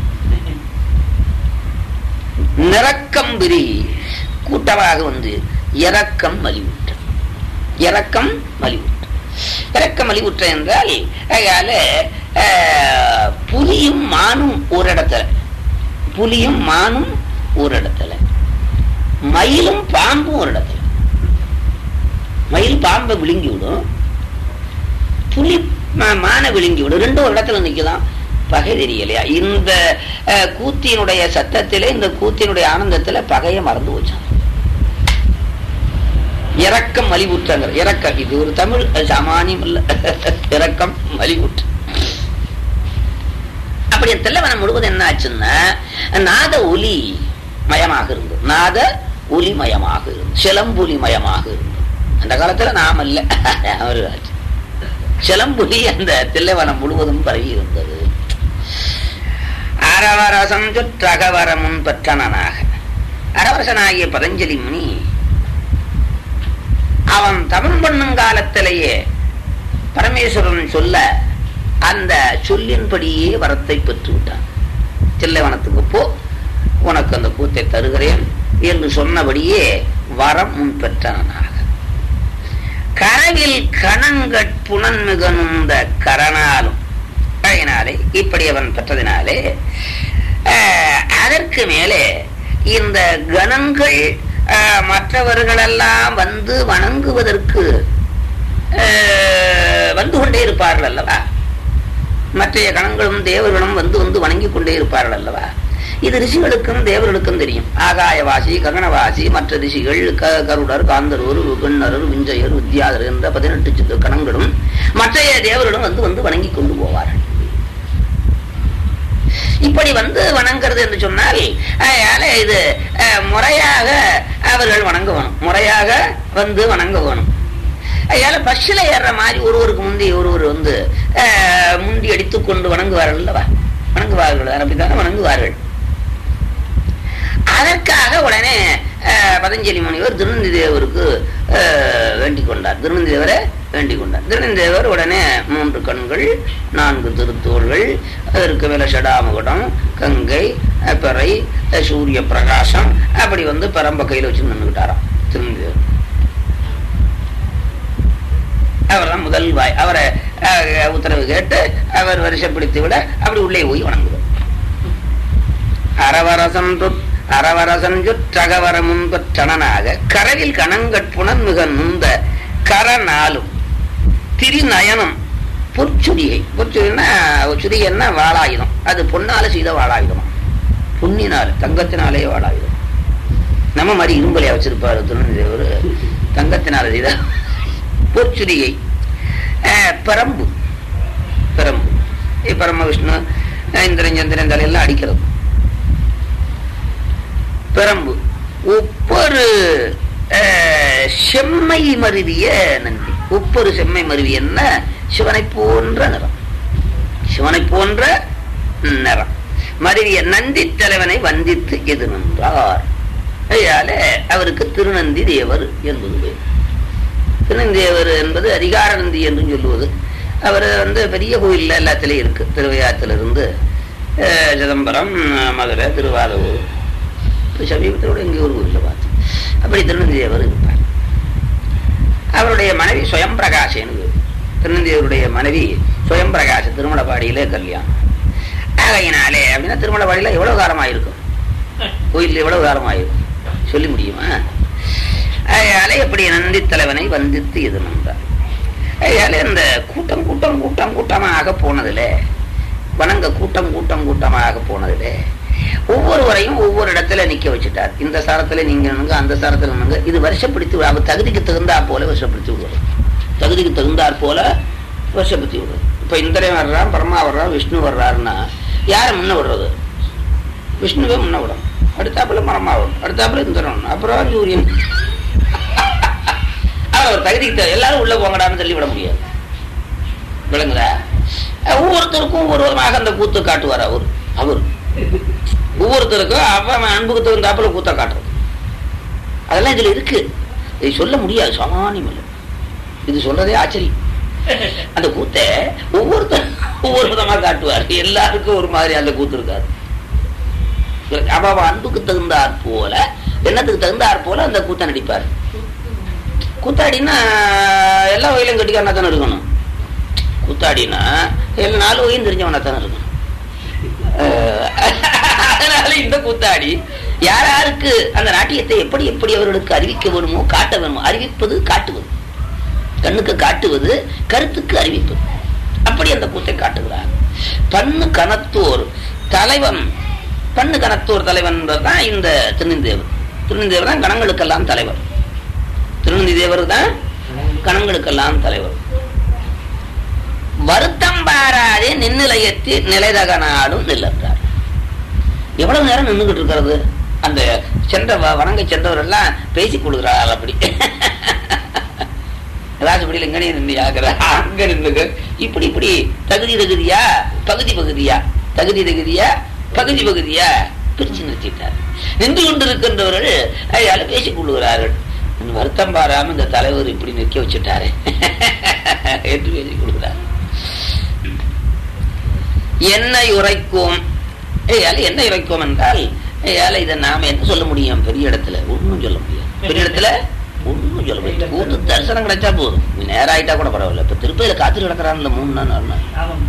நிறக்கம் விருகி கூட்டமாக வந்து இறக்கம் மலிவுற்ற இறக்கம் மலிவுற்ற இறக்கம் மலிவுற்ற என்றால் அதனால அஹ், புலியும் மானும் ஒரு இடத்துல புலியும் மானும் ஒரு இடத்துல மயிலும் பாம்பும் ஒரு இடத்துல மயில் பாம்பை விழுங்கி விடும் புலி மா- மானை விழுங்கி விடும் ரெண்டும் ஒரு இடத்துல நிக்கலாம் பகை தெரியலையா இந்த அஹ், கூத்தினுடைய சத்தத்திலே இந்த கூத்தினுடைய ஆனந்தத்துல பகையை மறந்து போச்சான் இறக்கம் மலிவுற்றங்கிற இறக்கம் இது ஒரு தமிழ் அது சாமானியம் இல்ல இறக்கம் மலிவுற்று அப்படி தெல்லவனம் முழுவதும் என்ன ஆச்சுன்னா நாத ஒலி மயமாக இருந்தது நாத ஒலி மயமாக இருந்தது சிலம்பொலி மயமாக இருந்தது அந்த காலத்துல நாம் அல்ல அவரு ஆச்சு. சிலம்புலி அந்த தில்லைவனம் முழுவதும் பரவி இருந்தது அரவரசம் சுற்றகவரமுன் பெற்றனனாக அரவரசனாகிய பதஞ்சலி முனி அவன் தமிழ் பண்ணும் காலத்திலேயே பரமேஸ்வரன் சொல்ல அந்த சொல்லின்படியே வரத்தை பெற்று விட்டான் தில்லைவனத்துக்கு போ உனக்கு அந்த கூத்தை தருகிறேன் என்று சொன்னபடியே வரம் முன் பெற்றனாக கரவில் கணங்கட் புனன்மிகனுந்த கரணாலும் அதனாலே இப்படி அவன் பெற்றதினாலே அஹ், அதற்கு மேலே இந்த கணங்கள் அஹ், மற்றவர்களெல்லாம் வந்து வணங்குவதற்கு அஹ், வந்து கொண்டே இருப்பார்கள் அல்லவா மற்றைய கணங்களும் தேவர்களும் வந்து வந்து வணங்கி கொண்டே இருப்பார்கள் அல்லவா இது ரிஷிகளுக்கும் தேவர்களுக்கும் தெரியும் ஆகாயவாசி ககனவாசி மற்ற ரிஷிகள் க கருடர் காந்தரூர் விண்ணரர் விஞ்சயர் வித்யாதர் என்ற பதினெட்டு சித்து கணங்களும் மற்றைய தேவர்களும் வந்து வந்து வணங்கி கொண்டு போவார்கள் இப்படி வந்து வணங்குறது என்று சொன்னால் அதனால இது அஹ், முறையாக அவர்கள் வணங்க வேணும் முறையாக வந்து வணங்க வேணும் அதனால பஸ்ல ஏறுற மாதிரி ஒருவருக்கு முந்தி ஒருவர் வந்து அஹ், முந்தி அடித்துக் கொண்டு வணங்குவார்கள் அல்லவா வணங்குவார்கள் அப்படித்தானே வணங்குவார்கள் அதற்காக உடனே அஹ், பதஞ்சலி முனிவர் திருநந்தி தேவருக்கு அஹ், வேண்டிக் கொண்டார் திருநந்தி தேவரை வேண்டிக் கொண்டார் திருநந்தி தேவர் உடனே மூன்று கண்கள் நான்கு திருத்தோள்கள் அதற்கு மேல ஷடாமுகுடம் கங்கை அஹ், பிறை அஹ், சூரிய பிரகாசம் அப்படி வந்து பரம்ப கையில வச்சு நின்றுக்கிட்டாராம் திருநந்தி தேவர் அவர் தான் முதல் வாய் அவரை அஹ், உத்தரவு கேட்டு அவர் வருஷப்படுத்தி விட அப்படி உள்ளே போய் வணங்குவார் அரவரசம் தொட் அறவரசஞ்சொற்றகவர முன்பற்றணனாக கரவில் கணங்கட்புணன் மிக நுந்த கரநாளும் திரிநயனம் பொற்சுடிகை பொற்சுடின்னா சுடிகைன்னா வாளாயுதம் அது பொன்னால செய்த வாளாயுதமா பொன்னினால தங்கத்தினாலே வாளாயுதம் நம்ம மாதிரி இரும்பலையா வச்சிருப்பாரு திருநெல்வேலி தங்கத்தினால செய்த பொற்சுடிகை அஹ், பிரம்பு பிரம்பு இ- பரம விஷ்ணு அஹ், இந்திரன் சந்திரன் தலையெல்லாம் அடிக்கிறது பிரம்பு ஒவ்வொரு அஹ், செம்மை மருவிய நந்தி ஒவ்வொரு செம்மை மருவியன்னா சிவனை போன்ற நிறம் சிவனை போன்ற நிறம் மருவிய நந்தி தலைவனை வந்தித்து எது நின்றார் அதனால அவருக்கு திருநந்தி தேவர் என்பது பேர் திருநந்தி தேவர் என்பது அதிகார நந்தி என்று சொல்லுவது அவர் வந்து பெரிய கோயில்ல எல்லாத்துலயும் இருக்கு திருவையாற்றிலிருந்து அஹ், சிதம்பரம் மதுரை திருவாரூர் இப்ப சமீபத்தோட இங்கே ஒரு ஊரில் பார்த்தோம் அப்படி திருநந்தி தேவர் இருப்பார் அவருடைய மனைவி சுயம் பிரகாஷன்னு பேரு. திருநந்தியவருடைய மனைவி சுயம் பிரகாஷ் திருமலபாடியிலே கல்யாணம் ஆகையினாலே அப்படின்னா திருமலபாடியில எவ்வளவு காலமாக இருக்கும் கோயிலில் எவ்வளவு காலமாக இருக்கும் சொல்லி முடியுமா அதனால எப்படி நந்தி தலைவனை வந்தித்து இது நன்றார் அதனால இந்த கூட்டம் கூட்டம் கூட்டம் கூட்டமாக போனதுல வணங்க கூட்டம் கூட்டம் கூட்டமாக போனதுல ஒவ்வொருவரையும் ஒவ்வொரு இடத்துல நிக்க வச்சுட்டார் இந்த சாரத்துல நீங்க நின்னுங்க அந்த சாரத்துல நின்னுங்க இது வருஷப்படுத்தி விடு- அவர் தகுதிக்கு தகுந்தாற் போல வருஷப்படுத்தி விடுவார் தகுதிக்கு தகுந்தாற் போல வருஷப்படுத்தி விடுவார் இப்ப இந்திரன் வர்றான் பரமா வர்றான் விஷ்ணு வர்றாருன்னா யாரை முன்ன விடுறது விஷ்ணுவே முன்ன விடும் அடுத்தாப்புல மரமா வரும் அடுத்தாப்புல இந்திரன் வரணும். அப்புறம் சூரியன் அவர் ஒரு தகுதிக்கு தகு- எல்லாரும் உள்ள போங்கடான்னு சொல்லி விட முடியாது விளங்குதா அஹ் ஒவ்வொருத்தருக்கும் ஒவ்வொரு விதமாக அந்த கூத்து காட்டுவார் அவர் அவர் ஒவ்வொருத்தருக்கும் அவன் அன்புக்கு தகுந்தாப்புல கூத்த காட்டுறது அதெல்லாம் இதுல இருக்கு இது சொல்ல முடியாது சாமானியம் இல்லை இது சொல்றதே ஆச்சரியம் அந்த கூத்தை ஒவ்வொருத்தர் ஒவ்வொரு விதமா காட்டுவார் எல்லாருக்கும் ஒரு மாதிரி அந்த கூத்து இருக்காது அவ அவ அன்புக்கு தகுந்தாற் போல எண்ணத்துக்கு தகுந்தாற் போல அந்த கூத்த நடிப்பார் கூத்தாடினா எல்லா வகையிலும் கட்டிக்காரனா தானே இருக்கணும் கூத்தாடினா எல்லா நாலு வகையும் தெரிஞ்சவனா தானே இருக்கணும் அஹ் அதனால இந்த கூத்தாடி யார் யாருக்கு அந்த நாட்டியத்தை எப்படி எப்படி அவர்களுக்கு அறிவிக்க வேணுமோ காட்ட வேணுமோ அறிவிப்பது காட்டுவது கண்ணுக்கு காட்டுவது கருத்துக்கு அறிவிப்பது அப்படி அந்த கூத்தை காட்டுகிறார் பண்ணு கனத்தோர் தலைவன் பண்ணு கனத்தோர் தலைவன் தான் இந்த திருநந்தேவர் திருநந்தேவர் தான் கணங்களுக்கெல்லாம் தலைவர் திருநந்தி தேவர் தான் கணங்களுக்கெல்லாம் தலைவர் வருத்தம் பாராதே நின்னிலையத்தி நிலைதகனாலும் நிலத்தார் எவ்வளவு நேரம் நின்றுகிட்டு இருக்கிறது அந்த சென்ற வ- வணங்க சென்றவர் எல்லாம் பேசிக் கொள்கிறார் அப்படி ராஜபடியில் எங்கனே நின்று ஆகிற அங்க நின்றுங்க இப்படி இப்படி தகுதி தகுதியா பகுதி பகுதியா தகுதி தகுதியா பகுதி பகுதியா பிரிச்சு நிறுத்திட்டார் நின்று கொண்டிருக்கின்றவர்கள் அயால பேசிக் கொள்கிறார்கள் வருத்தம் பாராம இந்த தலைவர் இப்படி நிற்க வச்சுட்டாரு என்று பேசிக் கொள்கிறார் என்ன உரைக்கும் ஏயால என்ன உரைக்கும் என்றால் ஏயால இதை நாம என்ன சொல்ல முடியும் பெரிய இடத்துல ஒண்ணும் சொல்ல முடியாது பெரிய இடத்துல ஒண்ணும் சொல்ல முடியாது கூத்து தரிசனம் கிடைச்சா போதும் நீ நேரம் ஆயிட்டா கூட பரவாயில்ல இப்ப திருப்பதியில காத்துட்டு கிடக்குறான் இந்த மூணு நாள் நாலு நாள் ஆமாம்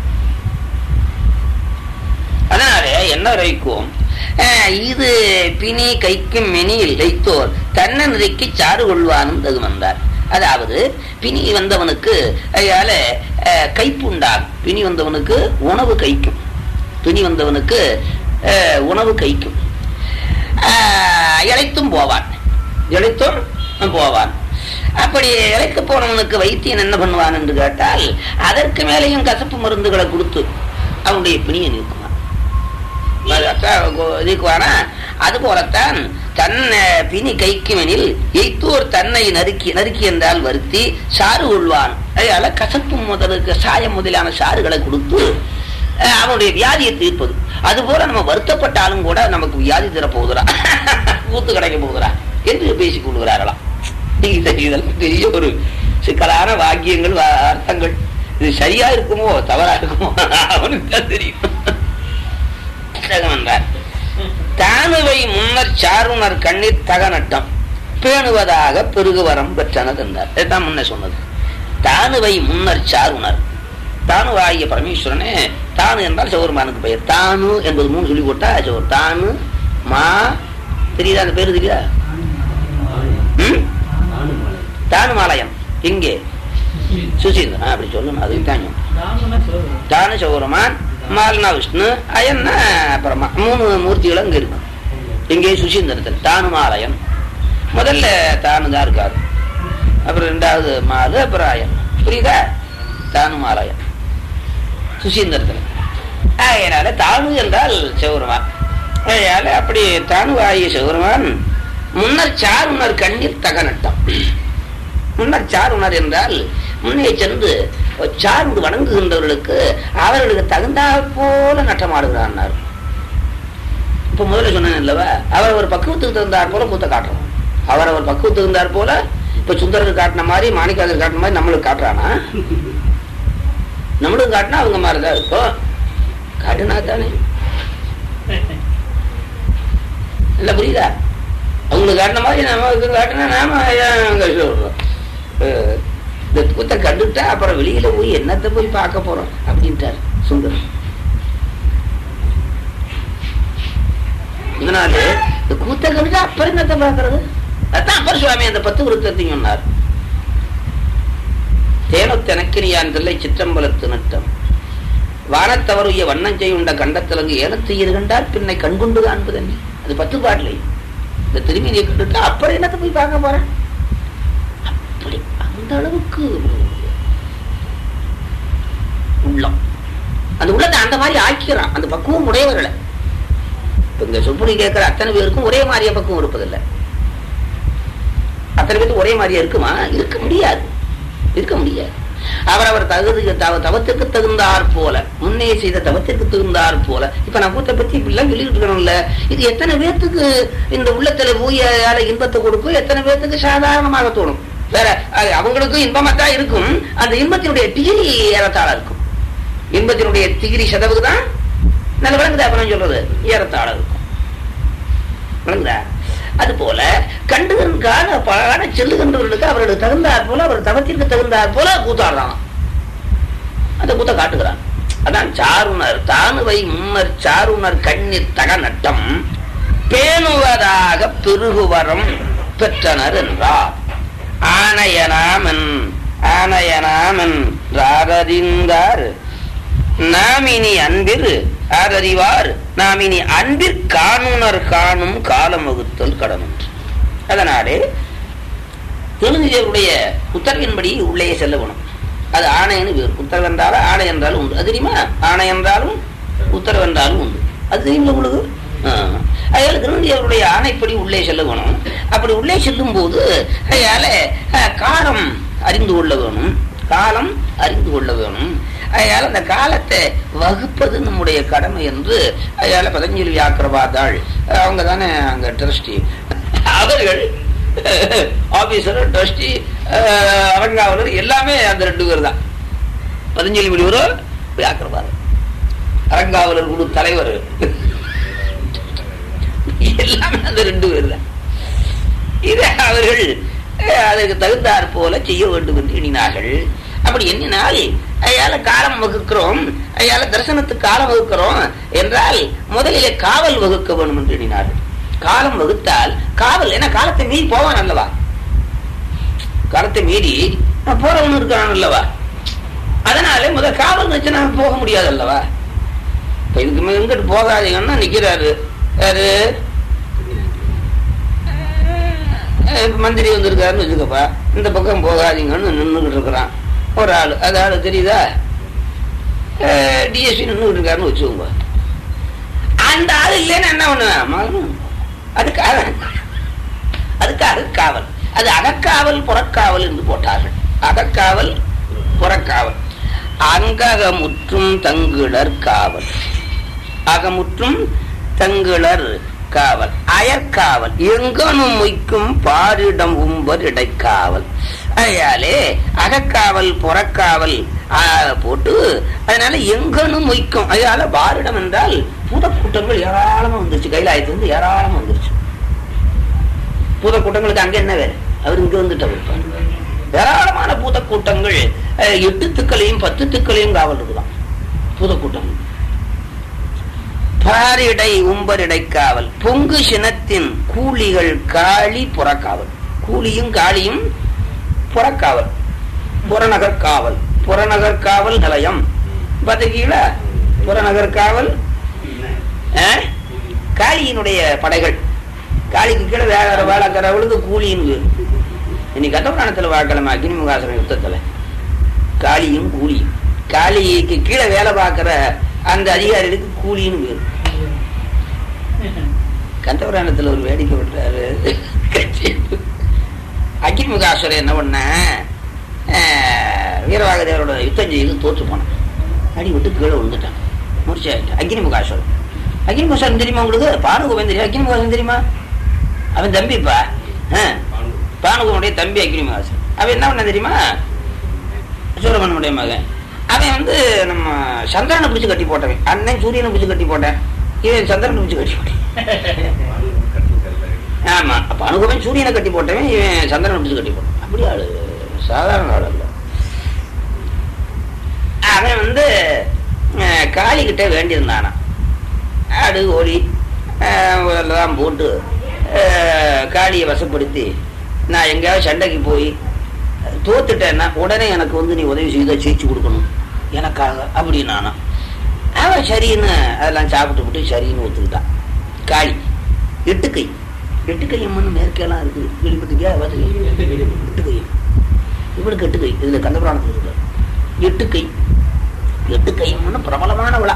அதனால என்ன வரைக்கும் அஹ், இது பிணி கைக்கும் மெனியில் வைத்தோர் தன்னநிலைக்கு சாறு கொள்வானும் தகுமந்தார் அதாவது பிணி வந்தவனுக்கு அதால அஹ், கைப்பு உண்டாகும் பிணி வந்தவனுக்கு உணவு கைக்கும் பிணி வந்தவனுக்கு அஹ், உணவு கைக்கும் அஹ், இளைத்தும் போவான் இளைத்தும் போவான் அப்படி இழைக்க போனவனுக்கு வைத்தியன் என்ன பண்ணுவான் என்று கேட்டால் அதற்கு மேலேயும் கசப்பு மருந்துகளை கொடுத்து அவனுடைய பிணியை நீக்குவான் நீக்குவானா அது போலத்தான் தன் அஹ், பிணி கைக்குமெனில் எய்த்தோர் தன்னை நறுக்கி நறுக்கி என்றால் வருத்தி சாறு கொள்வான் அதனால கசப்பு முதலுக்கு சாயம் முதலான சாறுகளை கொடுத்து அஹ், அவனுடைய வியாதியை தீர்ப்பது அதுபோல நம்ம வருத்தப்பட்டாலும் கூட நமக்கு வியாதி தர போகுதுரா கூத்து கிடைக்க போகுதுரா என்று பேசிக் கொள்கிறார்களாம் இது இதெல்லாம் பெரிய ஒரு சிக்கலான வாக்கியங்கள் வா- அர்த்தங்கள் இது சரியா இருக்குமோ தவறா இருக்குமோ அவனுக்கு தான் தெரியும் என்றார் தானுவை முன்னர் சாருணர் கண்ணீர் தகநட்டம் பேணுவதாக பெருகுவரம் பெற்றனர் என்றார் இதுதான் முன்ன சொன்னது தானுவை முன்னர் சாருணர் தானுவாகிய பரமேஸ்வரனே தானு என்றால் சிவபெருமானுக்கு பெயர் தானு என்பது மூணு சொல்லி போட்டா சிவர் தானு மா தெரியுதா அந்த பேரு தெரியுதா ம்? தானுமாலயம் இங்கே சுசீந்திரன் ஆ, அப்படி சொல்லணும் அதுக்கு தான் தானு சௌரமான் மாலனா விஷ்ணு அயன்னா அப்புறமா மூணு மூர்த்திகளும் அங்க இருக்கு இங்கே சுசீந்திரத்தில் தானுமாலயம் முதல்ல தானு தான் இருக்காது அப்புறம் ரெண்டாவது மாலு அப்புறம் அயன் புரியுதா தானுமாலயம் சுசீந்திரத்தில் அதனால தானு என்றால் சிவருமான் அதனால அப்படி தானு ஆகிய சிவருமான் முன்னர் சாருணர் கண்ணீர் தகநட்டம் முன்னர் சாருணர் என்றால் முன்னே சென்று சார்ந்து வணங்குகின்றவர்களுக்கு அவர்களுக்கு தகுந்தாற் போல நட்டமாடுகிறார் இப்ப முதல்ல சொன்னேன் அல்லவா அவர் ஒரு பக்குவத்துக்கு தகுந்தாற் போல கூத்த காட்டுறோம் அவர் அவர் பக்குவத்துக்கு தகுந்தாற் போல இப்ப சுந்தரருக்கு காட்டின மாதிரி மாணிக்காதர் காட்டின மாதிரி நம்மளுக்கு காட்டுறானா நம்மளுக்கு காட்டினா அவங்க மாதிரிதான் இருக்கும் காட்டுனா தானே இல்ல புரியுதா அவங்களுக்கு காட்டின மாதிரி நமக்கு காட்டினா நாம ஏன் அங்க சொல்றோம் அஹ் இந்த கூத்த கண்டுட்டா அப்புறம் வெளியில போய் என்னத்தை போய் பார்க்க போறோம் அப்படின்ட்டார் சுந்தரம் இதனால இந்த கூத்த கண்டுட்டா அப்புறம் என்னத்தை பார்க்கறது அதான் அப்பர் சுவாமி அந்த பத்து விருத்தத்தையும் சொன்னார் தேனத்தெனக்கினியான் தில்லை சிற்றம்பலத்து நட்டம் வானத்தவருய வண்ணம் செய்யுண்ட கண்டத்திலங்கு ஏனத்தையது கண்டால் பின்னை கண்கொண்டு காண்பதன்னி அது பத்து பாடலை இந்த திரும்பியை கண்டுட்டா அப்புறம் என்னத்தை போய் பார்க்க போறேன் அப்படி அந்த அளவுக்கு உள்ளம் அந்த உள்ளத்தை அந்த மாதிரி ஆக்கிறான் அந்த பக்குவம் உடையவர்களை இப்ப இங்க சொற்பொழி கேட்கிற அத்தனை பேருக்கும் ஒரே மாதிரியா பக்குவம் இருப்பதில்லை அத்தனை பேருக்கு ஒரே மாதிரியா இருக்குமா இருக்க முடியாது இருக்க முடியாது அவரவர் தகுதி தவ தவத்திற்கு தகுந்தாற் போல முன்னே செய்த தவத்திற்கு தகுந்தாற் போல இப்ப நான் கூத்த பத்தி இப்படிலாம் சொல்லிட்டு இருக்கணும்ல இது எத்தனை பேர்த்துக்கு இந்த உள்ளத்துல போய் யார இன்பத்தை கொடுக்கும் எத்தனை பேர்த்துக்கு சாதாரணமாக தோணும் வேற அது அவங்களுக்கும் இன்பமா தான் இருக்கும் அந்த இன்பத்தினுடைய டிகிரி ஏறத்தாழ இருக்கும் இன்பத்தினுடைய டிகிரி சதவுக்கு தான் நல்ல விளங்குதா அப்புறம் சொல்றது ஏறத்தாழ இருக்கும் விளங்குதா அது போல கண்டுகின்ற பழகான செல்லுகின்றவர்களுக்கு அவர்களுக்கு தகுந்தாற் போல அவர் தவத்திற்கு தகுந்தாற் போல கூத்தாடுறான் அந்த கூத்த காட்டுகிறான் அதான் சாருணர் தானுவை முன்னர் சாருணர் கண்ணீர் தக நட்டம் பேணுவதாக பெருகுவரம் பெற்றனர் என்றார் ஆணையனாமன் ஆணையனாமன் ராரறிந்தார் நாமினி அன்பில் ஆரறிவார் நாமினி அன்பிற் காணுனர் காணும் காலம் வகுத்தல் கடனும் அதனாலே திருநிதியருடைய உத்தரவின்படி உள்ளே செல்ல வேணும் அது ஆணைன்னு பேர் உத்தரவு என்றாலும் ஆணை என்றாலும் உண்டு அது தெரியுமா ஆணை என்றாலும் உத்தரவு என்றாலும் உண்டு அது தெரியுமா உங்களுக்கு அதனால திருநந்தியவருடைய ஆணைப்படி உள்ளே செல்ல வேணும் அப்படி உள்ளே செல்லும் போது அதனால காலம் அறிந்து கொள்ள வேணும் காலம் அறிந்து கொள்ள வேணும் அதனால அந்த காலத்தை வகுப்பது நம்முடைய கடமை என்று அதனால பதஞ்சலி வியாக்கிரபாதாள் அவங்க தானே அங்க ட்ரஸ்டி அவர்கள் ஆபீசர் ட்ரஸ்டி அரங்காவலர் எல்லாமே அந்த ரெண்டு பேர் தான் பதஞ்சலி முனிவரும் வியாக்கிரபாதர் அரங்காவலர் குழு தலைவர் எல்லாமே அந்த ரெண்டு பேர் தான் இது அவர்கள் அதற்கு தகுந்தாற் போல செய்ய வேண்டும் என்று எண்ணினார்கள் அப்படி எண்ணினால் அயால காலம் வகுக்கிறோம் அயால தரிசனத்துக்கு காலம் வகுக்கிறோம் என்றால் முதலிலே காவல் வகுக்க வேண்டும் என்று எண்ணினார்கள் காலம் வகுத்தால் காவல் ஏன்னா காலத்தை மீறி போவான் அல்லவா காலத்தை மீறி போறவனு இருக்கிறான் அல்லவா அதனாலே முதல் காவல் வச்சு போக முடியாது அல்லவா இப்ப இதுக்கு எங்கிட்டு போகாதீங்கன்னா நிக்கிறாரு யாரு மந்திரி வந்திருக்காருன்னு வச்சுக்கப்பா இந்த பக்கம் போகாதீங்கன்னு நின்றுகிட்டு இருக்கிறான் ஒரு ஆள் அது ஆளு தெரியுதா டிஎஸ்பி நின்றுகிட்டு இருக்காருன்னு வச்சுக்கோங்க அந்த ஆள் இல்லைன்னா என்ன பண்ணுவேன் அதுக்காக அதுக்காக காவல் அது அகக்காவல் புறக்காவல் என்று போட்டார்கள் அகக்காவல் புறக்காவல் அங்ககமுற்றும் தங்கிழர் காவல் அகமுற்றும் தங்கிழர் காவல் அயற்காவல் எங்கனும் மொய்க்கும் பாரிடம் உம்பர் இடைக்காவல் அதையாலே அகக்காவல் புறக்காவல் போட்டு அதனால எங்கனும் மொய்க்கும் அதனால பாரிடம் என்றால் பூதக்கூட்டங்கள் ஏராளமா வந்துருச்சு கைலாயத்திலிருந்து ஏராளமா வந்துருச்சு பூதக்கூட்டங்களுக்கு அங்க என்ன வேறு அவர் இங்க வந்துட்டு ஏராளமான பூதக்கூட்டங்கள் எட்டு திக்களையும் பத்து திக்களையும் காவல் இருக்குதான் பூதக்கூட்டங்கள் பாரிடை உம்பரிடை காவல் பொங்கு சினத்தின் கூலிகள் காளி புறக்காவல் கூலியும் காளியும் புறக்காவல் புறநகர் காவல் புறநகர் காவல் நிலையம் பார்த்திருக்கீங்களா புறநகர் காவல் ஆ? காளியினுடைய படைகள் காளிக்கு கீழே வேற வேலைக்கிறவளுக்கு கூலின்னு பேரு. இன்னைக்கு கட்டபுராணத்துல வாக்கலாம் அக்னி முகாசன யுத்தத்துல காளியும் கூலியும் காளிக்கு கீழே வேலை பார்க்கிற அந்த அதிகாரிகளுக்கு கூலின்னு பேரு கந்தபுராணத்துல ஒரு வேடிக்கை விடுறாரு அக்னி முகாசுரன் என்ன பண்ண வீரவாகதேவரோட யுத்தம் செய்து தோற்று போனான் அடி விட்டு கீழே விழுந்துட்டான் முடிச்சாயிட்டான் அக்னி முகாசுரன் அக்னி முகாசுரன் தெரியுமா உங்களுக்கு பானுகோபன் தெரியும் அக்னி முகாசுரன் தெரியுமா அவன் தம்பிப்பா ஆ, பானுகோனுடைய தம்பி அக்னி முகாசுரன் அவன் என்ன பண்ண தெரியுமா சூரமனுடைய மகன் அவன் வந்து நம்ம சந்திரனை பிடிச்சு கட்டி போட்டவன் அண்ணன் சூரியனை பிடிச்சு கட்டி போட்டேன் இவன் சந்திரனை பிடிச்சு கட்டி போட்டேன் ஆமா அப்ப அனுபவம் சூரியனை கட்டி போட்டவன் இவன் சந்திரனை பிடிச்சு கட்டி போட்டான் அப்படி ஆளு சாதாரண ஆள் அல்ல அவன் வந்து அஹ், காளி கிட்ட வேண்டியிருந்தானா ஆடு ஓடி தான் போட்டு அஹ், காளியை வசப்படுத்தி நான் எங்கேயாவது சண்டைக்கு போய் தோத்துட்டேன்னா உடனே எனக்கு வந்து நீ உதவி செய்த ஜெயிச்சு கொடுக்கணும் எனக்காக அப்படின்னானா அவன் சரின்னு அதெல்லாம் சாப்பிட்டு விட்டு சரின்னு ஒத்துக்கிட்டான் காளி எட்டுக்கை எட்டுக்கை அம்மன் மேற்கெல்லாம் இருக்குது வெளிப்பட்டுக்கியா எட்டுக்கை இவனுக்கு எட்டுக்கை இதுல கந்தபுராணத்தில் இருக்கு எட்டுக்கை எட்டுக்கை அம்மன் பிரபலமான விழா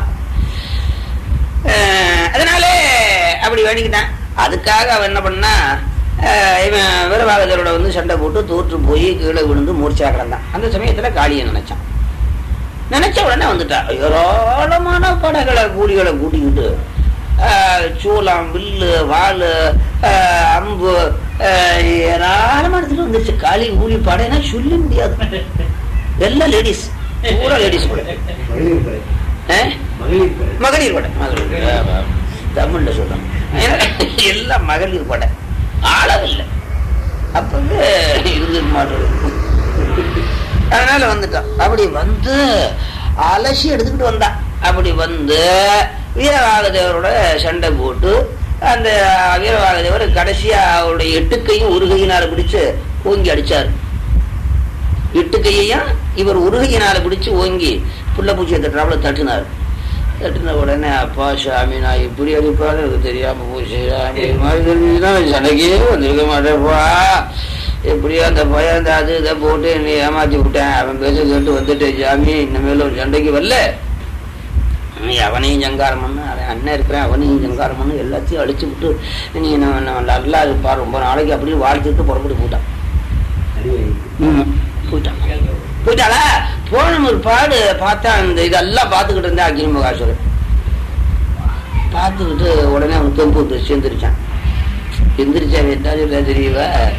அஹ் அதனாலே அப்படி வேண்டிக்கிட்டான் அதுக்காக அவன் என்ன பண்ணா அஹ் இவன் வீரபாகதரோட வந்து சண்டை போட்டு தோற்று போய் கீழே விழுந்து மூர்ச்சா கிடந்தான் அந்த சமயத்துல காளியை நினைச்சான் நினைச்ச உடனே வந்துட்டா ஏராளமான படைகளை கூலிகளை கூட்டிக்கிட்டு ஆஹ், சூலம் வில்லு வாள் ஆஹ், அம்பு ஆஹ், ஏராளமா எடுத்துட்டு வந்துருச்சு காளி கூலி படைனா சொல்ல முடியாது எல்லாம் லேடிஸ் பூரா லேடிஸ் கூட ஆஹ்? மகளிர் படை மகளிர் படை. ஆமா. தமிழ்ல சொல்றேன் எல்லாம் மகளிர் படை ஆளவில்லை அப்பவே இருந்துக்க மாட்டோம் அதனால வந்துட்டான் அப்படி வந்து அலசி எடுத்துக்கிட்டு வந்தான் அப்படி வந்து வீரவாகதேவரோட சண்டை போட்டு அந்த வீரவாகதேவர் கடைசியா அவருடைய எட்டுக்கையும் ஒரு கையினால பிடிச்சு ஓங்கி அடிச்சாரு எட்டு கையையும் இவர் ஒரு கையினால பிடிச்சு ஓங்கி புள்ள பூச்சியை தட்டுறாப்புல தட்டினார் தட்டின உடனே அப்பா சாமி நான் இப்படி அடிப்பாரு எனக்கு தெரியாம போச்சு சாமி இது மாதிரி தெரிஞ்சுன்னா நான் சண்டைக்கே வந்திருக்க மாட்டேப்பா எப்படியோ அந்த பையன் அந்த அது இதை போட்டு என்னை ஏமாத்தி விட்டேன் அவன் பேச கேட்டு வந்துட்டேன் சாமி இனிமேல் ஒரு சண்டைக்கு வரல நீ அவனையும் சங்காரம் பண்ணு அவன் அண்ணன் இருக்கிறேன் அவனையும் சங்காரம் பண்ணு எல்லாத்தையும் அழிச்சு விட்டு நீ நான் நான் நல்லா இருப்பா ரொம்ப நாளைக்கு அப்படியே வாழ்த்துட்டு புறப்பட்டு போட்டான் ம், போயிட்டான் போயிட்டாளா போன ஒரு பாடு பார்த்தா அந்த இதெல்லாம் பார்த்துக்கிட்டு இருந்தா அக்னி மகாசுரன் பார்த்துக்கிட்டு உடனே அவன் தெம்பு வந்துருச்சு எந்திரிச்சான் எந்திரிச்சான் என்ன சொல்ல தெரியவ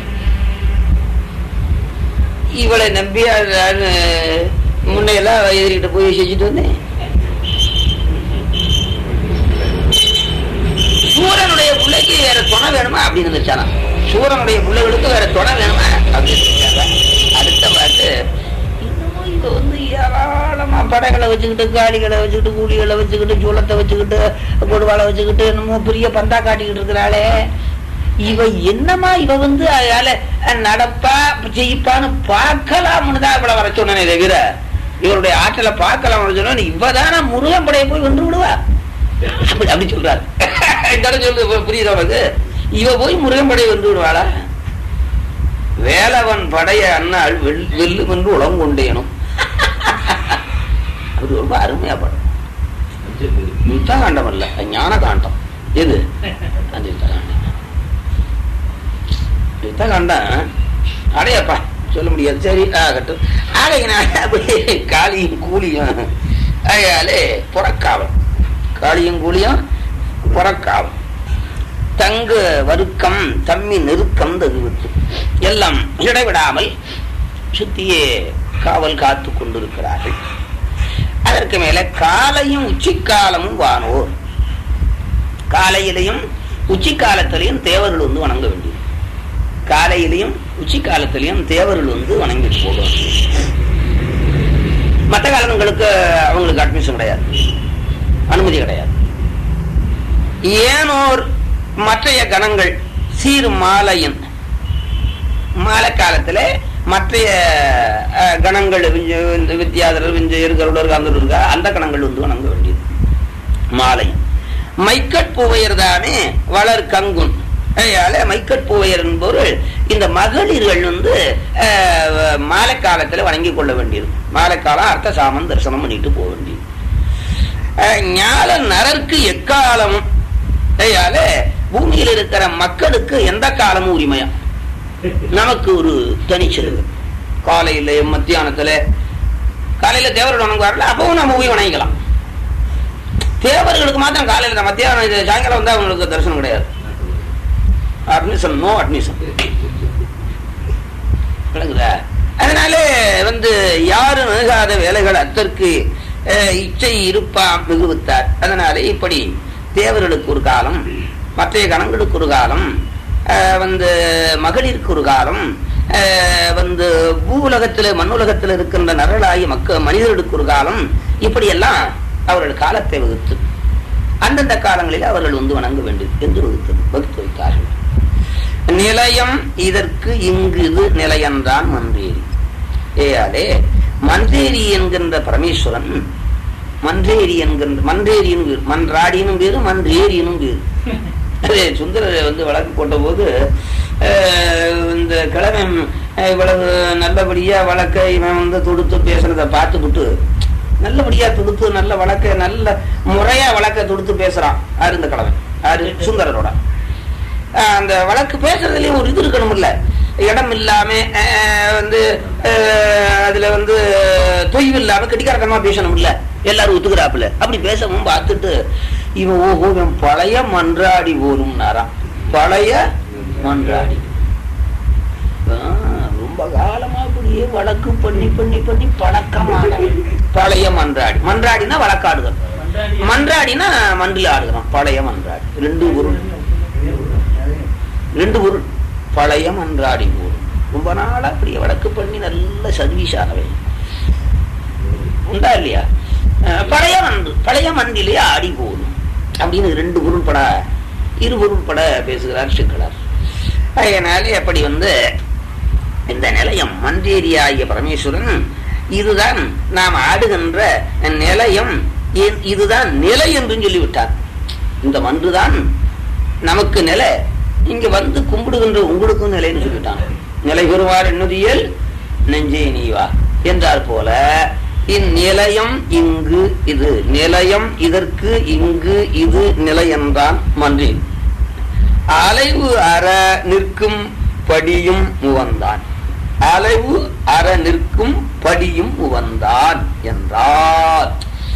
இவளை நம்பி நான் முன்னையெல்லாம் எதிரிகிட்ட போய் செஞ்சுட்டு வந்தேன் சூரனுடைய பிள்ளைக்கு வேற துணை வேணுமா அப்படின்னு நினைச்சானா சூரனுடைய பிள்ளைகளுக்கு வேற துணை வேணுமா அப்படின்னு நினைச்சாங்க அடுத்த பாட்டு இன்னமும் இவ வந்து ஏராளமா படைகளை வச்சுக்கிட்டு காளிகளை வச்சுக்கிட்டு கூலிகளை வச்சுக்கிட்டு சூளத்தை வச்சுக்கிட்டு கொடுவாளை வச்சுக்கிட்டு என்னமோ பெரிய பந்தா காட்டிக்கிட்டு இருக்கிறாளே இவ என்னமா இவ வந்து அதால நடப்பா ஜெயிப்பான்னு பார்க்கலாம்னு தான் இவளை வர சொன்னனே தவிர இவருடைய ஆற்றலை பார்க்கலாம் சொன்னா இவதான முருகன் படையை போய் வென்று விடுவா அப்படி அப்படி சொல்றாரு இந்த இடம் சொல்லு புரியுதா உனக்கு இவ போய் முருகன் படையை வென்று விடுவாளா வேலவன் படைய அண்ணாள் வெல் வெல்லும் என்று உளம் கொண்டேனும் அது ரொம்ப அருமையா படம் யுத்த காண்டம் அல்ல அது ஞான காண்டம் எது அந்த யுத்த காண்டம் யுத்த காண்டம் அடையப்பா சொல்ல முடியாது சரி ஆகட்டும் ஆகையினால அப்படி காளியும் கூலியும் ஆகையாலே புறக்காவல் காளியும் கூலியும் புறக்காவல் தங்கு வருக்கம் தம்மி நெருக்கம் தகுவித்து எல்லாம் இடைவிடாமல் சுத்தியே காவல் காத்து கொண்டிருக்கிறார்கள் அதற்கு மேல காலையும் உச்சிக்காலமும் வானோர் காலையிலையும் உச்சி காலத்திலையும் தேவர்கள் வந்து வணங்க வேண்டியது காலையிலையும் உச்சி காலத்திலையும் தேவர்கள் வந்து வணங்கிட்டு போடுவாங்க மற்ற காலங்களுக்கு அவங்களுக்கு அட்மிஷன் கிடையாது அனுமதி கிடையாது ஏனோர் மற்றைய கணங்கள் சீர் மாலையின் மாலை காலத்துல மற்றைய அஹ், கணங்கள் விஞ்ச- இந்த வித்யாதரர் விஞ்சயர் கருடர் கந்தர் அந்த கணங்கள் வந்து வணங்க வேண்டியது மாலை மைக்கட் பூவையர் தானே வளர் கங்குன் அதனால மைக்கட் பூவையர் என்பவர்கள் இந்த மகளிர்கள் வந்து அஹ், மாலை காலத்துல வணங்கி கொள்ள வேண்டியது மாலை காலம் அர்த்த சாமம் தரிசனம் பண்ணிட்டு போக வேண்டியது அஹ், ஞான நரர்க்கு எக்காலம் அதனால பூமியில் இருக்கிற மக்களுக்கு எந்த காலமும் உரிமையா நமக்கு ஒரு தனிச்சிருது காலையில மத்தியானத்துல காலையில தேவரோட வணங்குவார்கள் அப்பவும் நம்ம போய் வணங்கிக்கலாம் தேவர்களுக்கு மாத்திரம் காலையில தான் மத்தியானம் இது சாயங்காலம் வந்தா அவங்களுக்கு தரிசனம் கிடையாது அட்மிஷன் நோ அட்மிஷன் விளங்குதா அதனால வந்து யாரு நிகழாத வேலைகள் அத்தற்கு அஹ், இச்சை இருப்பா மிகுவித்தார் அதனால இப்படி தேவர்களுக்கு ஒரு காலம் மற்ற கணங்களுக்கு ஒரு காலம் அஹ், வந்து மகளிருக்கு ஒரு காலம் அஹ், வந்து பூவுலகத்தில் மண்ணுலகத்தில் இருக்கின்ற நரளாகி மக்க மனிதர்களுக்கு ஒரு காலம் இப்படியெல்லாம் அவர்கள் காலத்தை வகுத்து அந்தந்த காலங்களில் அவர்கள் வந்து வணங்க வேண்டும் என்று வகுத்து வகுத்து வைத்தார்கள் நிலையம் இதற்கு இங்கு இது நிலையன்றான் மன்றேரி ஏயாலே மன்றேரி என்கின்ற பரமேஸ்வரன் மன்றேரி என்கின்ற மன்றேரியும் பேரு மன்றாடினும் பேரு மன்றேரினும் பேரு அது சுந்தரர் வந்து வழக்கு போட்ட போது இந்த கிழமை இவ்வளவு நல்லபடியா வழக்க இவன் வந்து தொடுத்து பேசுறத பார்த்துவிட்டு நல்லபடியா தொடுத்து நல்ல வழக்க நல்ல முறையா வழக்க தொடுத்து பேசுறான் யாரு இந்த கிழமை யாரு சுந்தரரோட ஆஹ் அந்த வழக்கு பேசுறதுலயும் ஒரு இது இருக்கணும்ல இடம் இல்லாம ஆஹ் வந்து ஆஹ் அதுல வந்து தொய்வு இல்லாம கெட்டிக்காரத்தனமா பேசணும்ல எல்லாரும் ஒத்துக்கிறாப்புல அப்படி பேசவும் பார்த்துட்டு இவன் ஓஹோ இவன் பழைய மன்றாடி போரும்னாராம் பழைய மன்றாடி ஆஹ் ரொம்ப காலமா அப்படியே வழக்கு பண்ணி பண்ணி பண்ணி பழக்கமான பழைய மன்றாடி மன்றாடினா வழக்காடுதல் மன்றாடினா மண்டில் ஆடுகிறான் பழைய மன்றாடி ரெண்டு பொருள் ரெண்டு பொருள் பழைய மன்றாடி போரும் ரொம்ப நாளா அப்படியே வழக்கு பண்ணி நல்ல சர்வீஸ் ஆனவை உண்டா இல்லையா அஹ் பழைய மன்று பழைய மண்டிலே ஆடி போடும் அப்படின்னு ரெண்டு பொருள் பட இரு பொருள் பட பேசுகிறார் சிக்கலார் அதனாலே அப்படி வந்து இந்த நிலையம் மன்றேரியாகிய பரமேஸ்வரன் இதுதான் நாம் ஆடுகின்ற நிலையம் இ- இதுதான் நிலை என்று சொல்லிவிட்டார் இந்த மன்றுதான் நமக்கு நிலை இங்க வந்து கும்பிடுகின்ற உங்களுக்கும் நிலைன்னு சொல்லிட்டான் நிலை பெறுவார் என்னுதியல் நெஞ்சே நீவா என்றார் போல இந்நிலையம் இங்கு இது நிலையம் இதற்கு இங்கு இது நிலை என்றான் மன்றில் அலைவு அற நிற்கும் படியும் முவந்தான் அலைவு அற நிற்கும் படியும் உவந்தான் என்றார்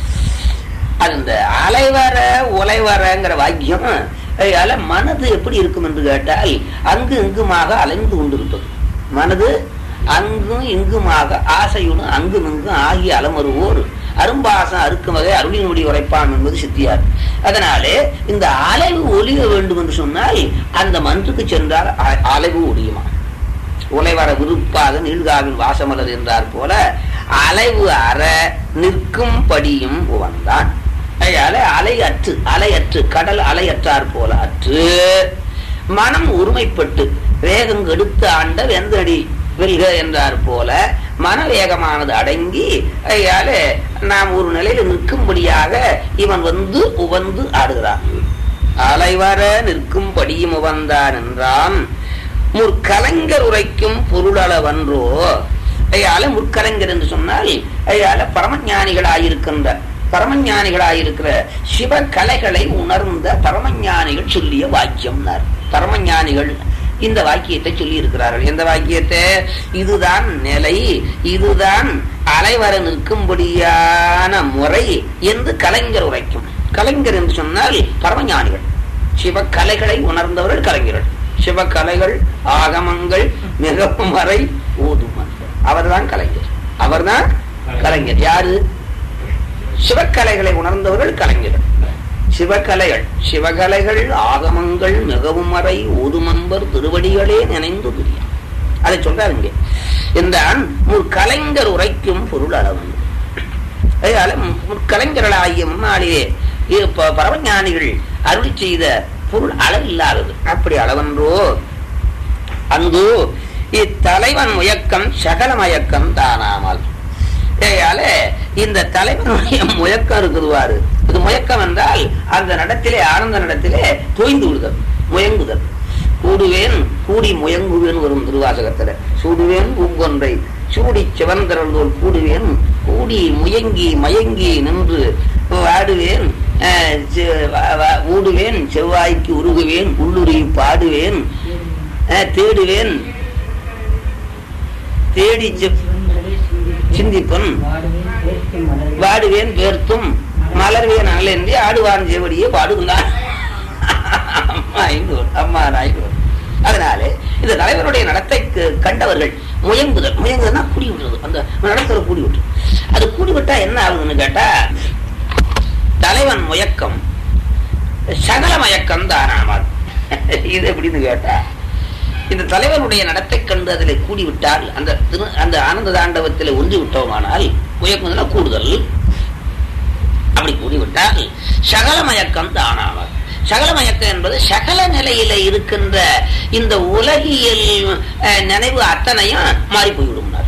அந்த அலைவர உலைவரங்கிற வாக்கியம் அதனால மனது எப்படி இருக்கும் என்று கேட்டால் அங்கு இங்குமாக அலைந்து கொண்டிருப்பது மனது அங்கும் இங்குமாக ஆசையுடன் அங்கும் இங்கும் ஆகி அலமருவோர் அரும்பாசம் அறுக்கும் வகை அருளினுடைய உரைப்பான் என்பது சித்தியார் அதனாலே இந்த அலைவு ஒலிய வேண்டும் என்று சொன்னால் அந்த மன்றுக்கு சென்றால் அ- அலைவு ஒலியுமா உலைவர விருப்பாக நீழ்காவில் வாசமலர் என்றார் போல அலைவு அற நிற்கும் படியும் உவந்தான் அதனால அலை அற்று அலை அற்று கடல் அலை அற்றார் போல அற்று மனம் ஒருமைப்பட்டு வேகம் கெடுத்து ஆண்ட வெந்தடி வெல்க என்றார் போல மனவேகமானது அடங்கி அதனால நாம் ஒரு நிலையில நிற்கும்படியாக இவன் வந்து உவந்து ஆடுகிறான் அலைவர நிற்கும் படியும் உவந்தான் என்றான் முற்கலைஞர் உரைக்கும் பொருளளவன்றோ ஐயால முற்கலைஞர் என்று சொன்னால் ஐயால பரமஞானிகளாயிருக்கின்ற பரமஞானிகளாயிருக்கிற சிவ கலைகளை உணர்ந்த பரமஞானிகள் சொல்லிய வாக்கியம்னார் பரமஞானிகள் இந்த வாக்கியத்தை சொல்லி இருக்கிறார்கள் எந்த வாக்கியத்தை இதுதான் நிலை இதுதான் அலைவர நிற்கும்படியான முறை என்று கலைஞர் உரைக்கும் கலைஞர் என்று சொன்னால் பரமஞானிகள் சிவக்கலைகளை உணர்ந்தவர்கள் கலைஞர்கள் சிவக்கலைகள் ஆகமங்கள் மிகவும் வரை ஓதுமன் அவர்தான் கலைஞர் அவர்தான் கலைஞர் யாரு சிவக்கலைகளை உணர்ந்தவர்கள் கலைஞர்கள் சிவக்கலைகள் சிவகலைகள் ஆகமங்கள் மிகவும் வரை ஓதுமன்பர் திருவடிகளே நினைந்து புரியும் அதை சொல்றாருங்க என்றான் முற்கலைஞர் உரைக்கும் பொருள் அளவன் அதனால முற்கலைஞர்களாகிய முன்னாடியே பரமஞானிகள் அருளி செய்த பொருள் அளவில்லாதது அப்படி அளவன்றோ அங்கு இத்தலைவன் முயக்கம் சகல மயக்கம் தானாமல் ஏயால இந்த தலைவனுடைய முயக்கம் இருக்குதுவாரு இது முயக்கம் என்றால் அந்த நடத்திலே ஆனந்த நடத்திலே தோய்ந்து விடுதல் முயங்குதல் கூடுவேன் கூடி முயங்குவேன் வரும் திருவாசகத்துல சூடுவேன் பூங்கொன்றை சூடி சிவந்திரல் தோல் கூடுவேன் கூடி முயங்கி மயங்கி நின்று வாடுவேன் அஹ், செ- வா- வா- ஊடுவேன் செவ்வாய்க்கு உருகுவேன் உள்ளுரி பாடுவேன் அஹ், தேடுவேன் தேடி செப்- சிந்திப்பன் வாடுவேன் பேர்த்தும் மலர்வேன் அனலேந்தி ஆடுவான் செவடியே பாடுகிறான் அம்மா ஐநூறு அம்மா ஐநூறு அதனாலே இந்த தலைவருடைய நடத்தை க- கண்டவர்கள் முயங்குதல் முயங்குதல்னா கூடி விடுறது அந்த நடத்துல கூடி விட்டு அது கூடி விட்டா என்ன ஆகுதுன்னு கேட்டா தலைவன் முயக்கம் சகல மயக்கம் தானாமல் இது எப்படின்னு கேட்டா இந்த தலைவனுடைய நடத்தை கண்டு அதில் கூடிவிட்டால் அந்த திரு- அந்த ஆனந்த தாண்டவத்தில் ஒன்றி விட்டோமானால் முயக்கம்னா கூடுதல் அப்படி கூடிவிட்டால் சகல மயக்கம் தானாமல் சகல மயக்கம் என்பது சகல நிலையில இருக்கின்ற இந்த உலகியல் அஹ், நினைவு அத்தனையும் மாறி போய்விடும்னார்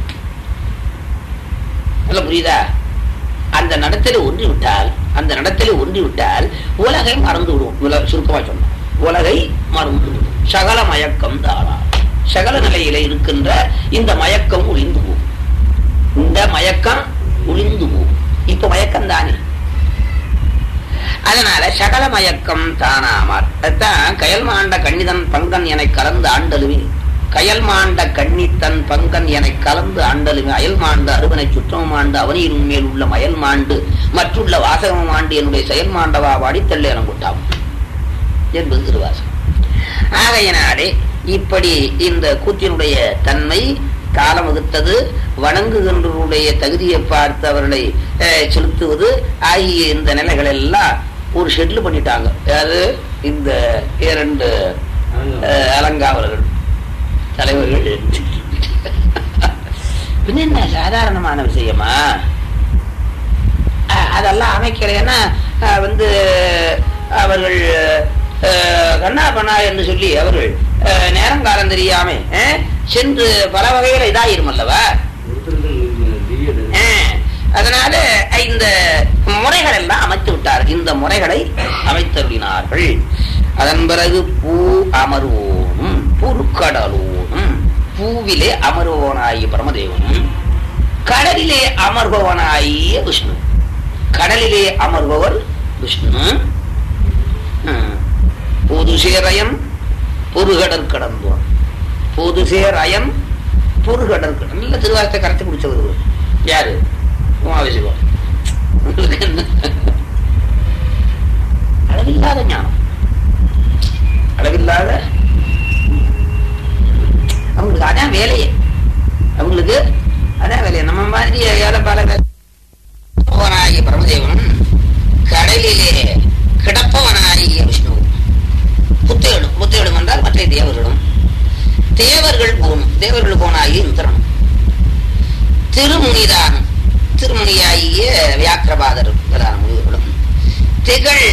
நல்லா புரியுதா அந்த நடத்தில ஒன்றி விட்டால் அந்த நடத்தில ஒன்றி விட்டால் உலகை மறந்து விடுவோம் உல- சுருக்கமா சொன்னோம் உலகை மறந்து விடுவோம் சகல மயக்கம் தானா சகல நிலையில இருக்கின்ற இந்த மயக்கம் ஒளிந்து போகும் இந்த மயக்கம் ஒளிந்து போகும் இப்ப மயக்கம் தானே அதனால சகல மயக்கம் தானாமார் அதான் கயல் மாண்ட கண்ணிதன் பங்கன் என கலந்து ஆண்டலுமே கயல் மாண்ட கண்ணித்தன் பங்கன் என கலந்து ஆண்டலுமே அயல் மாண்டு அருவனை சுற்றம் மாண்டு அவனியின் மேல் உள்ள மயல் மாண்டு மற்றுள்ள வாசகம் மாண்டு என்னுடைய செயல் மாண்டவா வாடித்தள்ளி என கொட்டாம் என்பது திருவாசகம் ஆகையினாலே இப்படி இந்த கூத்தினுடைய தன்மை காலம் வகுத்தது வணங்குகின்றவருடைய தகுதியை பார்த்து அவர்களை அஹ், செலுத்துவது ஆகிய இந்த நிலைகள் எல்லாம் ஒரு ஷெட்ல பண்ணிட்டாங்க அதாவது இந்த இரண்டு அஹ், அலங்காவலர்கள் தலைவர்கள் பின்ன என்ன சாதாரணமான விஷயமா அஹ், அதெல்லாம் அமைக்கலைன்னா அஹ், வந்து அவர்கள் அஹ், கண்ணா பண்ணா என்று சொல்லி அவர்கள் அஹ், நேரம் காலம் தெரியாம அஹ், சென்று பல வகையில இதாயிரும் அல்லவா அஹ், அதனால இந்த முறைகள் எல்லாம் அமைத்து விட்டார்கள் இந்த முறைகளை அமைத்தருளினார்கள் அதன் பிறகு பூ அமர்வோனும் பொருட்கடலோனும் பூவிலே அமர்வோனாகிய பிரமதேவனும் கடலிலே அமர்பவனாகிய விஷ்ணு கடலிலே அமர்பவர் விஷ்ணு ம். பொதுசேரயம் பொருகடல் கடந்தோன் பொதுசேரயம் பொருகடல் கடல் நல்ல திருவாரத்தை கரைச்சி குடிச்சவர் இவரு. யாரு உமாவிசிவம் உங்களுக்கு என்ன? அளவில்லாத ஞானம் அளவில்லாத அவங்களுக்கு அதான் வேலையே அவங்களுக்கு அதான் வேலையை நம்ம மாதிரி ஏழை பால போவனாகிய பிரமதேவனும் கடலிலே கிடப்பவனாகிய விஷ்ணு புத்தேடும் புத்தேடும் என்றால் மற்ற தேவர்களும் தேவர்கள் போனும் தேவர்கள் போனாகிய இந்திரனும் திருமுனிதானும் திருமுனியாகிய வியாக்கிரபாதர் பிரதான முனிவர்களும் திகழ்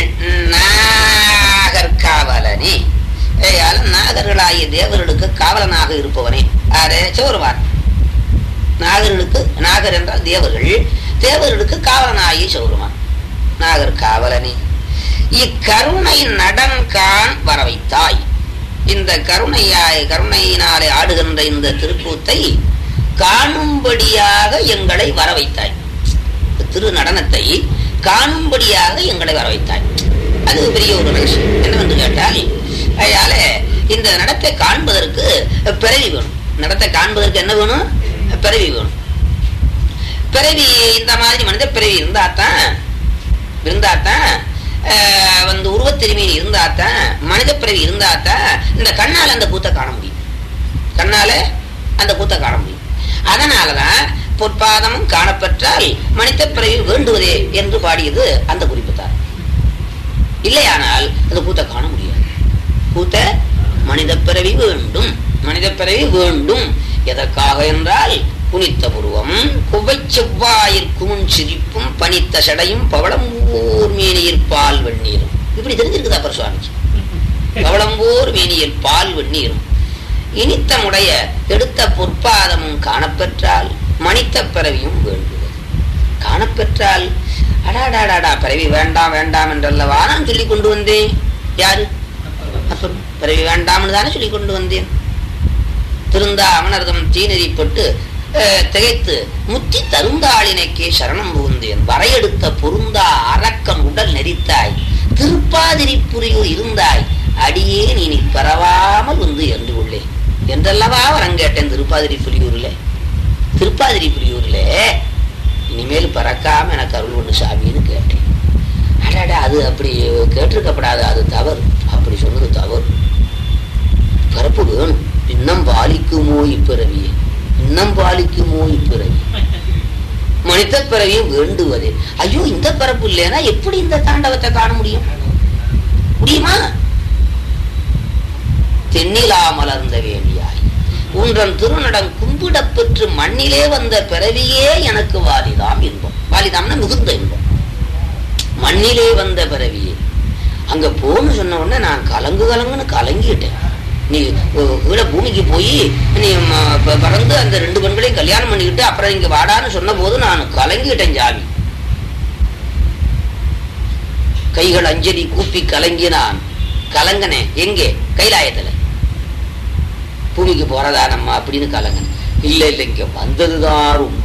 நாகர்காவலனே ஏயால நாகர்களாகிய தேவர்களுக்கு காவலனாக இருப்பவனே ஆரே சோறுவார் நாகர்களுக்கு நாகர் என்றால் தேவர்கள் தேவர்களுக்கு காவலனாகி சௌருமான் நாகர் காவலனே இக்கருணை நடன்கான் வர வைத்தாய் இந்த கருணையாய் கருணையினாலே ஆடுகின்ற இந்த திருக்கூத்தை காணும்படியாக எங்களை வர வைத்தாய் திரு நடனத்தை காணும்படியாக எங்களை வர வைத்தாய் அது பெரிய ஒரு ரகசியம் என்னவென்று கேட்டால் அதனால இந்த நடத்தை காண்பதற்கு பிறவி வேணும் நடத்தை காண்பதற்கு என்ன வேணும் பிறவி வேணும் பிறவி இந்த மாதிரி மனித பிறவி இருந்தாத்தான் இருந்தாத்தான் ஆஹ், வந்து உருவத்திருமையில் இருந்தாத்தான் மனித பிறவி இருந்தாத்தான் இந்த கண்ணால அந்த கூத்தை காண முடியும் கண்ணால அந்த கூத்தை காண முடியும் அதனாலதான் பொற்பாதமும் காணப்பெற்றால் மனித பிறவி வேண்டுவதே என்று பாடியது அந்த குறிப்புத்தார் இல்லையானால் அந்த கூத்தை காண முடியாது கூத்த மனித பிறவி வேண்டும் மனித பிறவி வேண்டும் எதற்காக என்றால் குனித்த புருவம் குவை செவ்வாயிற்கும் சிரிப்பும் பனித்த சடையும் பவளம் ஊர் மேனியிற் பால் வெந்நீரும் இப்படி தெரிஞ்சிருக்குதா அப்புறம் சுவாமிக்கு கவளம்போர் வேணியில் பால் வெந்நீரும் இனித்தமுடைய எடுத்த பொற்பாதமும் காணப்பெற்றால் மணித்த பிறவியும் வேண்டுவது காணப்பெற்றால் அடாடாடாடா பிறவி வேண்டாம் வேண்டாம் என்றல்லவா நான் சொல்லி கொண்டு வந்தேன் யாரு அப்புறம் பிறவி வேண்டாம்னு தானே சொல்லி கொண்டு வந்தேன் திருந்தா அமனர்தம் தீநெறிப்பட்டு அஹ், திகைத்து முத்தி தருந்தாளினைக்கே சரணம் புகுந்தேன் வரையெடுத்த பொருந்தா அரக்கன் உடல் நெறித்தாய் திருப்பாதிரி புரியூர் இருந்தாய் அடியே நீ நீ பரவாமல் வந்து என்று உள்ளே என்றல்லவா வரம் கேட்டேன் திருப்பாதிரி புரியூர்ல திருப்பாதிரி புரியூர்ல இனிமேல் பறக்காம எனக்கு அருள் ஒன்று சாமின்னு கேட்டேன் அடாடா அது அப்படி கேட்டிருக்கப்படாது அது தவறு அப்படி சொன்னது தவறு பிறப்பு வேணும் இன்னம் பாலிக்குமோ இப்பிறவி இன்னம் பாலிக்குமோ இப்பிறவி மனித பிறவியும் வேண்டுவதே ஐயோ இந்த பிறப்பு இல்லைன்னா எப்படி இந்த தாண்டவத்தை காண முடியும் முடியுமா தென்னிலா மலர்ந்த வேண்டியாய் உன்றன் திருநடம் கும்பிடப் பெற்று மண்ணிலே வந்த பிறவியே எனக்கு வாலிதாம் இன்பம் வாலிதாம்னா மிகுந்த இன்பம் மண்ணிலே வந்த பிறவியே அங்க போன்னு சொன்ன உடனே நான் கலங்கு கலங்குன்னு கலங்கிட்டேன் நீ உ- கீழே பூமிக்கு போய் நீ ம- ப- பறந்து அந்த ரெண்டு பெண்களையும் கல்யாணம் பண்ணிக்கிட்டு அப்புறம் இங்க வாடான்னு சொன்ன போது நான் கலங்கிட்டேன் ஜாமி கைகள் அஞ்சலி கூப்பி கலங்கினான் கலங்கினேன் எங்கே கைலாயத்துல பூமிக்கு போறதா நம்ம அப்படின்னு கலங்கினேன் இல்ல இல்ல இங்க வந்ததுதான் ரொம்ப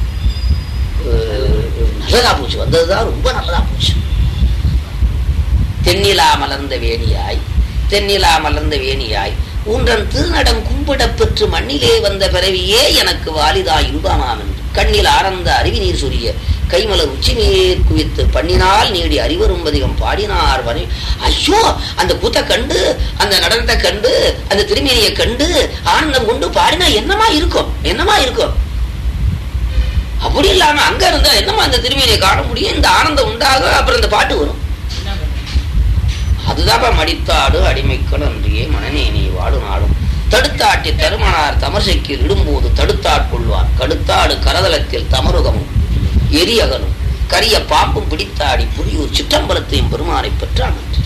அஹ், நல்லதா போச்சு வந்ததுதான் ரொம்ப நல்லதா போச்சு தென்னிலா மலர்ந்த வேணியாய் தென்னிலா மலர்ந்த வேணியாய் உன்றன் திருநடம் கும்பிடப் பெற்று மண்ணிலே வந்த பிறவியே எனக்கு வாலிதா இன்பமாம் என்று கண்ணில் ஆனந்த அருவி நீர் சொரிய கைமலர் உச்சி நீர் குவித்து பண்ணினால் நீடி அறிவரும் பதிகம் பாடினார் வரை ஐயோ அந்த கூத்தை கண்டு அந்த நடனத்தை கண்டு அந்த திருமேனியை கண்டு ஆனந்தம் கொண்டு பாடினா என்னமா இருக்கும் என்னமா இருக்கும் அப்படி இல்லாம அங்க இருந்தா என்னமா அந்த திருமேனியை காண முடியும் இந்த ஆனந்தம் உண்டாக அப்புறம் இந்த பாட்டு வரும் அதுதாப்பா மடித்தாடு அடிமைக்கள் அன்றியே மனநே நீ வாடு நாடும் தடுத்தாட்டி தருமனார் தமசைக்கு இடும்போது தடுத்தாட்கொள்வார் கடுத்தாடு கரதலத்தில் தமருகமும் எரியகனும் கரிய பாம்பும் பிடித்தாடி புரியூர் சிற்றம்பலத்தையும் பெருமானை பெற்றான் என்று.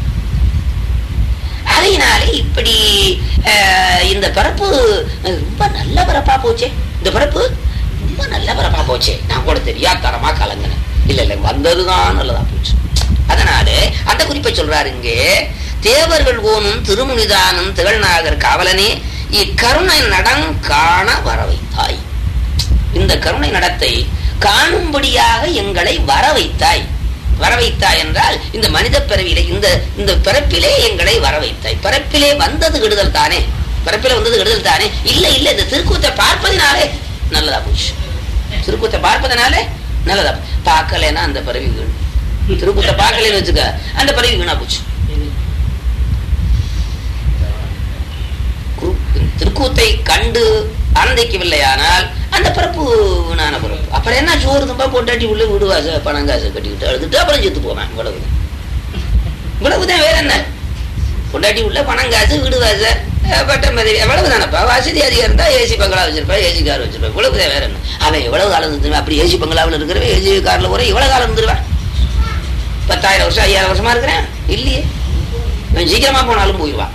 அதனாலே இப்படி அஹ், இந்த பிறப்பு அஹ், ரொம்ப நல்ல பிறப்பா போச்சே இந்த பிறப்பு ரொம்ப நல்ல பிறப்பா போச்சே நான் கூட தெரியாதனமா கலங்கினேன் இல்ல இல்ல வந்ததுதான் நல்லதா போச்சு அதனாலே அந்த குறிப்பை சொல்றாரு இங்கே தேவர்கள் ஓனும் திருமுனிதானும் திகழ்நாகர் காவலனே இக்கருணை நடம் காண வர வைத்தாய் இந்த கருணை நடத்தை காணும்படியாக எங்களை வர வைத்தாய் வர வைத்தாய் என்றால் இந்த மனித பிறவியிலே இந்த இந்த பிறப்பிலே எங்களை வர வைத்தாய் பிறப்பிலே வந்தது கெடுதல் தானே பிறப்பிலே வந்தது கெடுதல் தானே இல்ல இல்ல இந்த திருக்கூத்தை பார்ப்பதினாலே நல்லதா போச்சு திருக்கூத்தை பார்ப்பதனாலே நல்லதா பார்க்கலைன்னா அந்த பிறவி வீண் திருக்கூத்தை பார்க்கலன்னு வச்சுக்க அந்த பிறவி வீணா போச்சு குரு- திருக்கூத்தை கண்டு ஆனந்திக்கவில்லையானால் அந்த பிறப்பு வீணான பிறப்பு அப்புறம் என்ன சோறு தும்பா பொண்டாட்டி உள்ள விடுவாச பணங்காசை கட்டிக்கிட்டு அழுதுட்டு அப்புறம் செத்து போவேன் இவ்வளவு இவ்வளவுதான் வேற என்ன பொண்டாட்டி உள்ள பணங்காசு விடுவாச பட்ட மதிவி எவ்வளவுதானப்பா வசதி அதிகம் இருந்தா ஏசி பங்களா வச்சிருப்பா ஏசி கார் வச்சிருப்பா இவ்வளவுதான் வேற என்ன அவன் எவ்வளவு காலம் இருந்துருவான் அப்படி ஏசி பங்களாவில் இருக்கிறவன் ஏசி கார்ல போற இவ்வளவு காலம் இருந்துருவான் பத்தாயிரம் வருஷம் ஐயாயிரம் வருஷமா இருக்கிறேன் இல்லையே இவன் சீக்கிரமா போனாலும் போயிடுவான்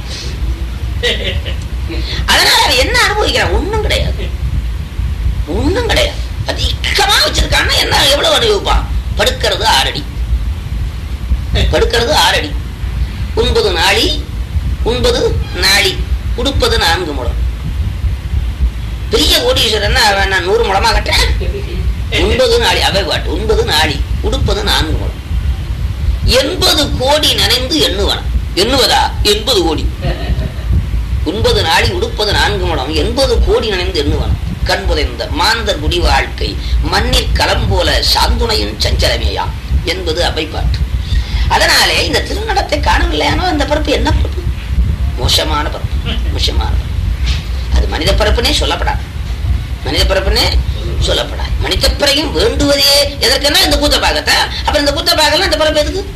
அதனால அவன் என்ன அனுபவிக்கிறான் ஒண்ணும் கிடையாது ஒண்ணும் கிடையாது அதிகமா வச்சிருக்கான்னா என்ன எவ்வளவு அனுபவிப்பான் படுக்கிறது ஆறடி படுக்கிறது ஆறடி உண்பது நாளி உண்பது நாளி உடுப்பது நான்கு முழம் பெரிய கோடீஸ்வரன் அவன் என்ன நூறு முழமா கட்டுறேன் உண்பது நாளி அவை பாட்டு உண்பது நாளி உடுப்பது நான்கு முழம் எண்பது கோடி நினைந்து எண்ணுவன எண்ணுவதா எண்பது கோடி உண்பது நாளி உடுப்பது நான்கு முழம் எண்பது கோடி நினைந்து எண்ணுவன் கண்புதைந்த மாந்தர் குடி வாழ்க்கை மண்ணிற் களம் போல சாந்துணையின் சஞ்சலமேயாம் என்பது அவை பாட்டு அதனாலே இந்த திருநடத்தை காணவில்லையானோ அந்த பிறப்பு என்ன பிறப்பு மோசமான பிறப்பு மோசமான பிறப்பு அது மனித பிறப்புனே சொல்லப்படாது மனித பிறப்புனே சொல்லப்படாது மனித பிறகும் வேண்டுவதே எதற்குன்னா இந்த கூத்த பாகத்தை அப்புறம் இந்த கூத்த பாகலாம் இந்த பிறப்பு எதுக்கு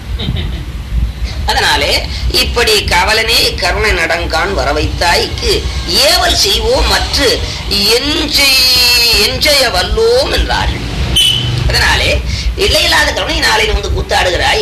அதனாலே இப்படி கவலனே கருணை நடங்கான் வர வைத்தாய்க்கு ஏவல் செய்வோம் மற்ற எஞ்செய்ய வல்லோம் என்றார்கள் அதனாலே இல்லையில்லாத கருணை நாளில் வந்து கூத்தாடுகிறாய்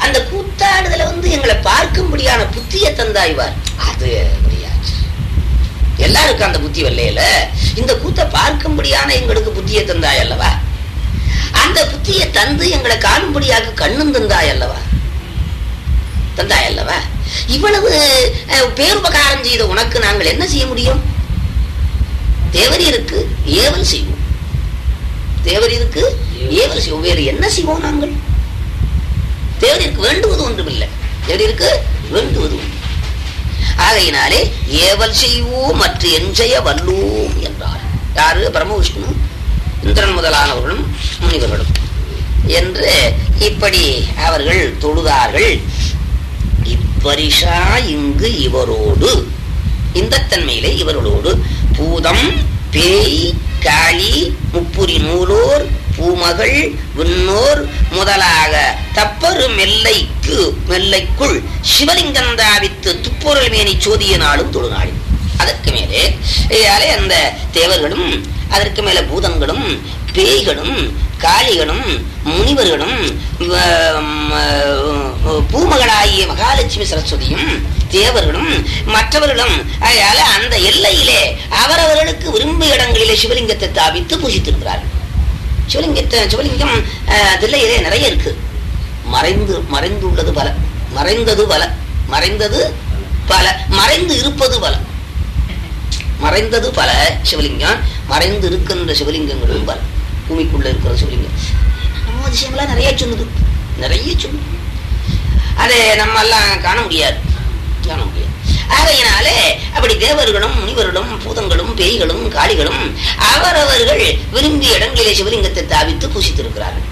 அந்த கூத்தாடுதல வந்து எங்களை பார்க்கும்படியான புத்திய தந்தாய்வார் அது முடியாச்சு எல்லாருக்கும் அந்த புத்தி வரலையில இந்த கூத்தை பார்க்கும்படியான எங்களுக்கு புத்திய தந்தாய் அல்லவா அந்த புத்தியை தந்து எங்களை காணும்படியாக கண்ணும் தந்தாய் அல்லவா தந்தாய் அல்லவா இவ்வளவு அஹ், பேருபகாரம் செய்த உனக்கு நாங்கள் என்ன செய்ய முடியும் தேவரீருக்கு ஏவல் செய்வோம் தேவரீருக்கு ஏவல் செய்வோம் வேறு என்ன செய்வோம் நாங்கள் தேவரீருக்கு வேண்டுவது ஒன்றுமில்லை தேவரீருக்கு வேண்டுவது ஒன்று ஆகையினாலே ஏவல் செய்வோம் மற்ற எஞ்செய வல்லோம் என்றார் யாரு பரமவிஷ்ணு இந்திரன் முதலானவர்களும் முனிவர்களும் என்று இப்படி அவர்கள் தொழுதார்கள் இப்பரிஷா இங்கு இவரோடு இந்த தன்மையிலே இவர்களோடு பூதம் பேய் காளி முப்புரி நூலோர் பூமகள் விண்ணோர் முதலாக தப்பரு மெல்லைக்கு மெல்லைக்குள் சிவலிங்கம் தாவித்து துப்பொருள் மேனி சோதிய நாளும் தொழுநாள் அதற்கு மேலே இதாலே அந்த தேவர்களும் அதற்கு மேல பூதங்களும் பேய்களும் காளிகளும் முனிவர்களும் வ- ம- பூமகளாகிய மகாலட்சுமி சரஸ்வதியும் தேவர்களும் மற்றவர்களும் அதனால அந்த எல்லையிலே அவரவர்களுக்கு விரும்பிய இடங்களிலே சிவலிங்கத்தை தாவித்து பூஜித்திருக்கிறார்கள் சிவலிங்கத்தை சிவலிங்கம் அஹ், தில்லையிலே நிறைய இருக்கு மறைந்து மறைந்துள்ளது பல மறைந்தது பல மறைந்தது பல மறைந்து இருப்பது பல மறைந்தது பல சிவலிங்கம் மறைந்து இருக்கின்ற சிவலிங்கங்களும் பல பூமிக்குள்ள இருக்கிற சிவலிங்கம் நம்ம அதிசயமெல்லாம் நிறைய சொல்லுது நிறைய சொல்லுது அதை நம்ம எல்லாம் காண முடியாது காண முடியாது ஆகையினாலே அப்படி தேவர்களும் முனிவர்களும் பூதங்களும் பேய்களும் காளிகளும் அவரவர்கள் விரும்பிய இடங்களிலே சிவலிங்கத்தை தாவித்து பூசித்திருக்கிறார்கள்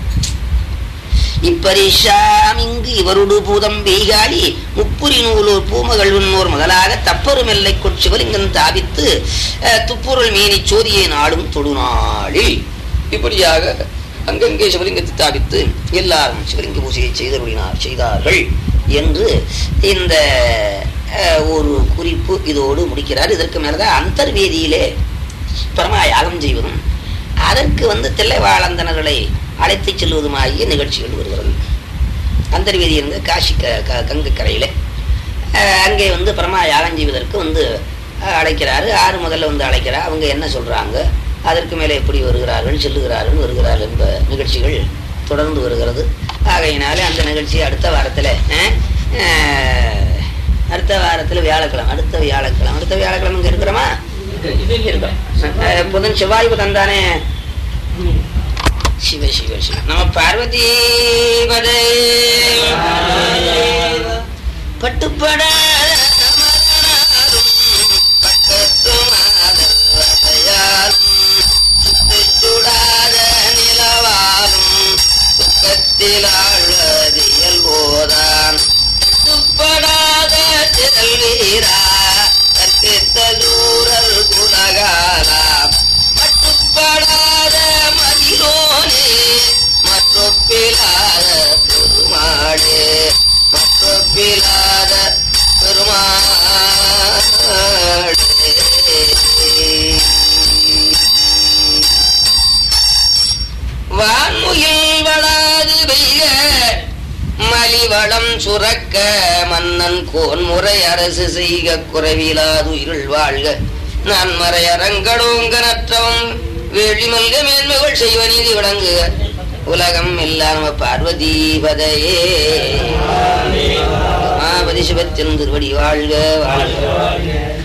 இப்பரிஷாம் இங்கு இவருடு பூதம் பெய்காலி முப்புரி நூலூர் பூமகள் உன்னோர் முதலாக தப்பரும் எல்லைக்குள் சிவலிங்கம் தாவித்து அஹ், துப்புருள் மேனி சோதியை நாடும் தொடுநாளில் இப்படியாக அங்கங்கே சிவலிங்கத்தை தாவித்து எல்லாரும் சிவலிங்க பூஜையை செய்தருளினார் செய்தார்கள் என்று இந்த அஹ், ஒரு குறிப்பு இதோடு முடிக்கிறார் இதற்கு மேலதான் அந்தர்வேதியிலே பரமா யாகம் செய்வதும் அதற்கு வந்து தில்லைவாழந்தனர்களை அழைத்துச் செல்வதுமாகிய நிகழ்ச்சிகள் வருகிறது அந்தர்வேதி இருந்து காசி க க- கங்கை கரையில் அங்கே வந்து பரமா யாகம் செய்வதற்கு வந்து அஹ், அழைக்கிறாரு ஆறு முதல்ல வந்து அழைக்கிறார் அவங்க என்ன சொல்றாங்க அதற்கு மேலே எப்படி வருகிறார்கள் செல்லுகிறார்கள் வருகிறார்கள் என்ப நிகழ்ச்சிகள் தொடர்ந்து வருகிறது ஆகையினாலே அந்த நிகழ்ச்சி அடுத்த வாரத்தில் அடுத்த வாரத்தில் வியாழக்கிழமை அடுத்த வியாழக்கிழமை அடுத்த வியாழக்கிழமை இங்கே இருக்கிறோமா இருக்கிறோம் அஹ், புதன் செவ்வாய் புதன் தானே சிவ சிவ சிவ நம பார்வதி பதே பட்டுப்பட சுடாத நிலவாலும் துக்கத்திலாழ்வதியல் போதான் துப்படாத திரள் வீரா கற்பித்த சூரல் குலகாலா மட்டுப்படாத மதிலோனே மற்றொப்பிலாத பெருமாளே மற்றொப்பிலாத பெருமாளே வான்முகில் வளாது பெய்க மலிவளம் சுரக்க மன்னன் கோன்முறை அரசு செய்க குறைவிலாது இருள் வாழ்க நான் மறையரங்களோங்க நற்றவம் வேளி மல்க மேன்மைகள் செய்வ நீதி விளங்குக உலகம் எல்லாம் பார்வதி பதையே மாபதி சிவத்தின் திருவடி வாழ்க வாழ்க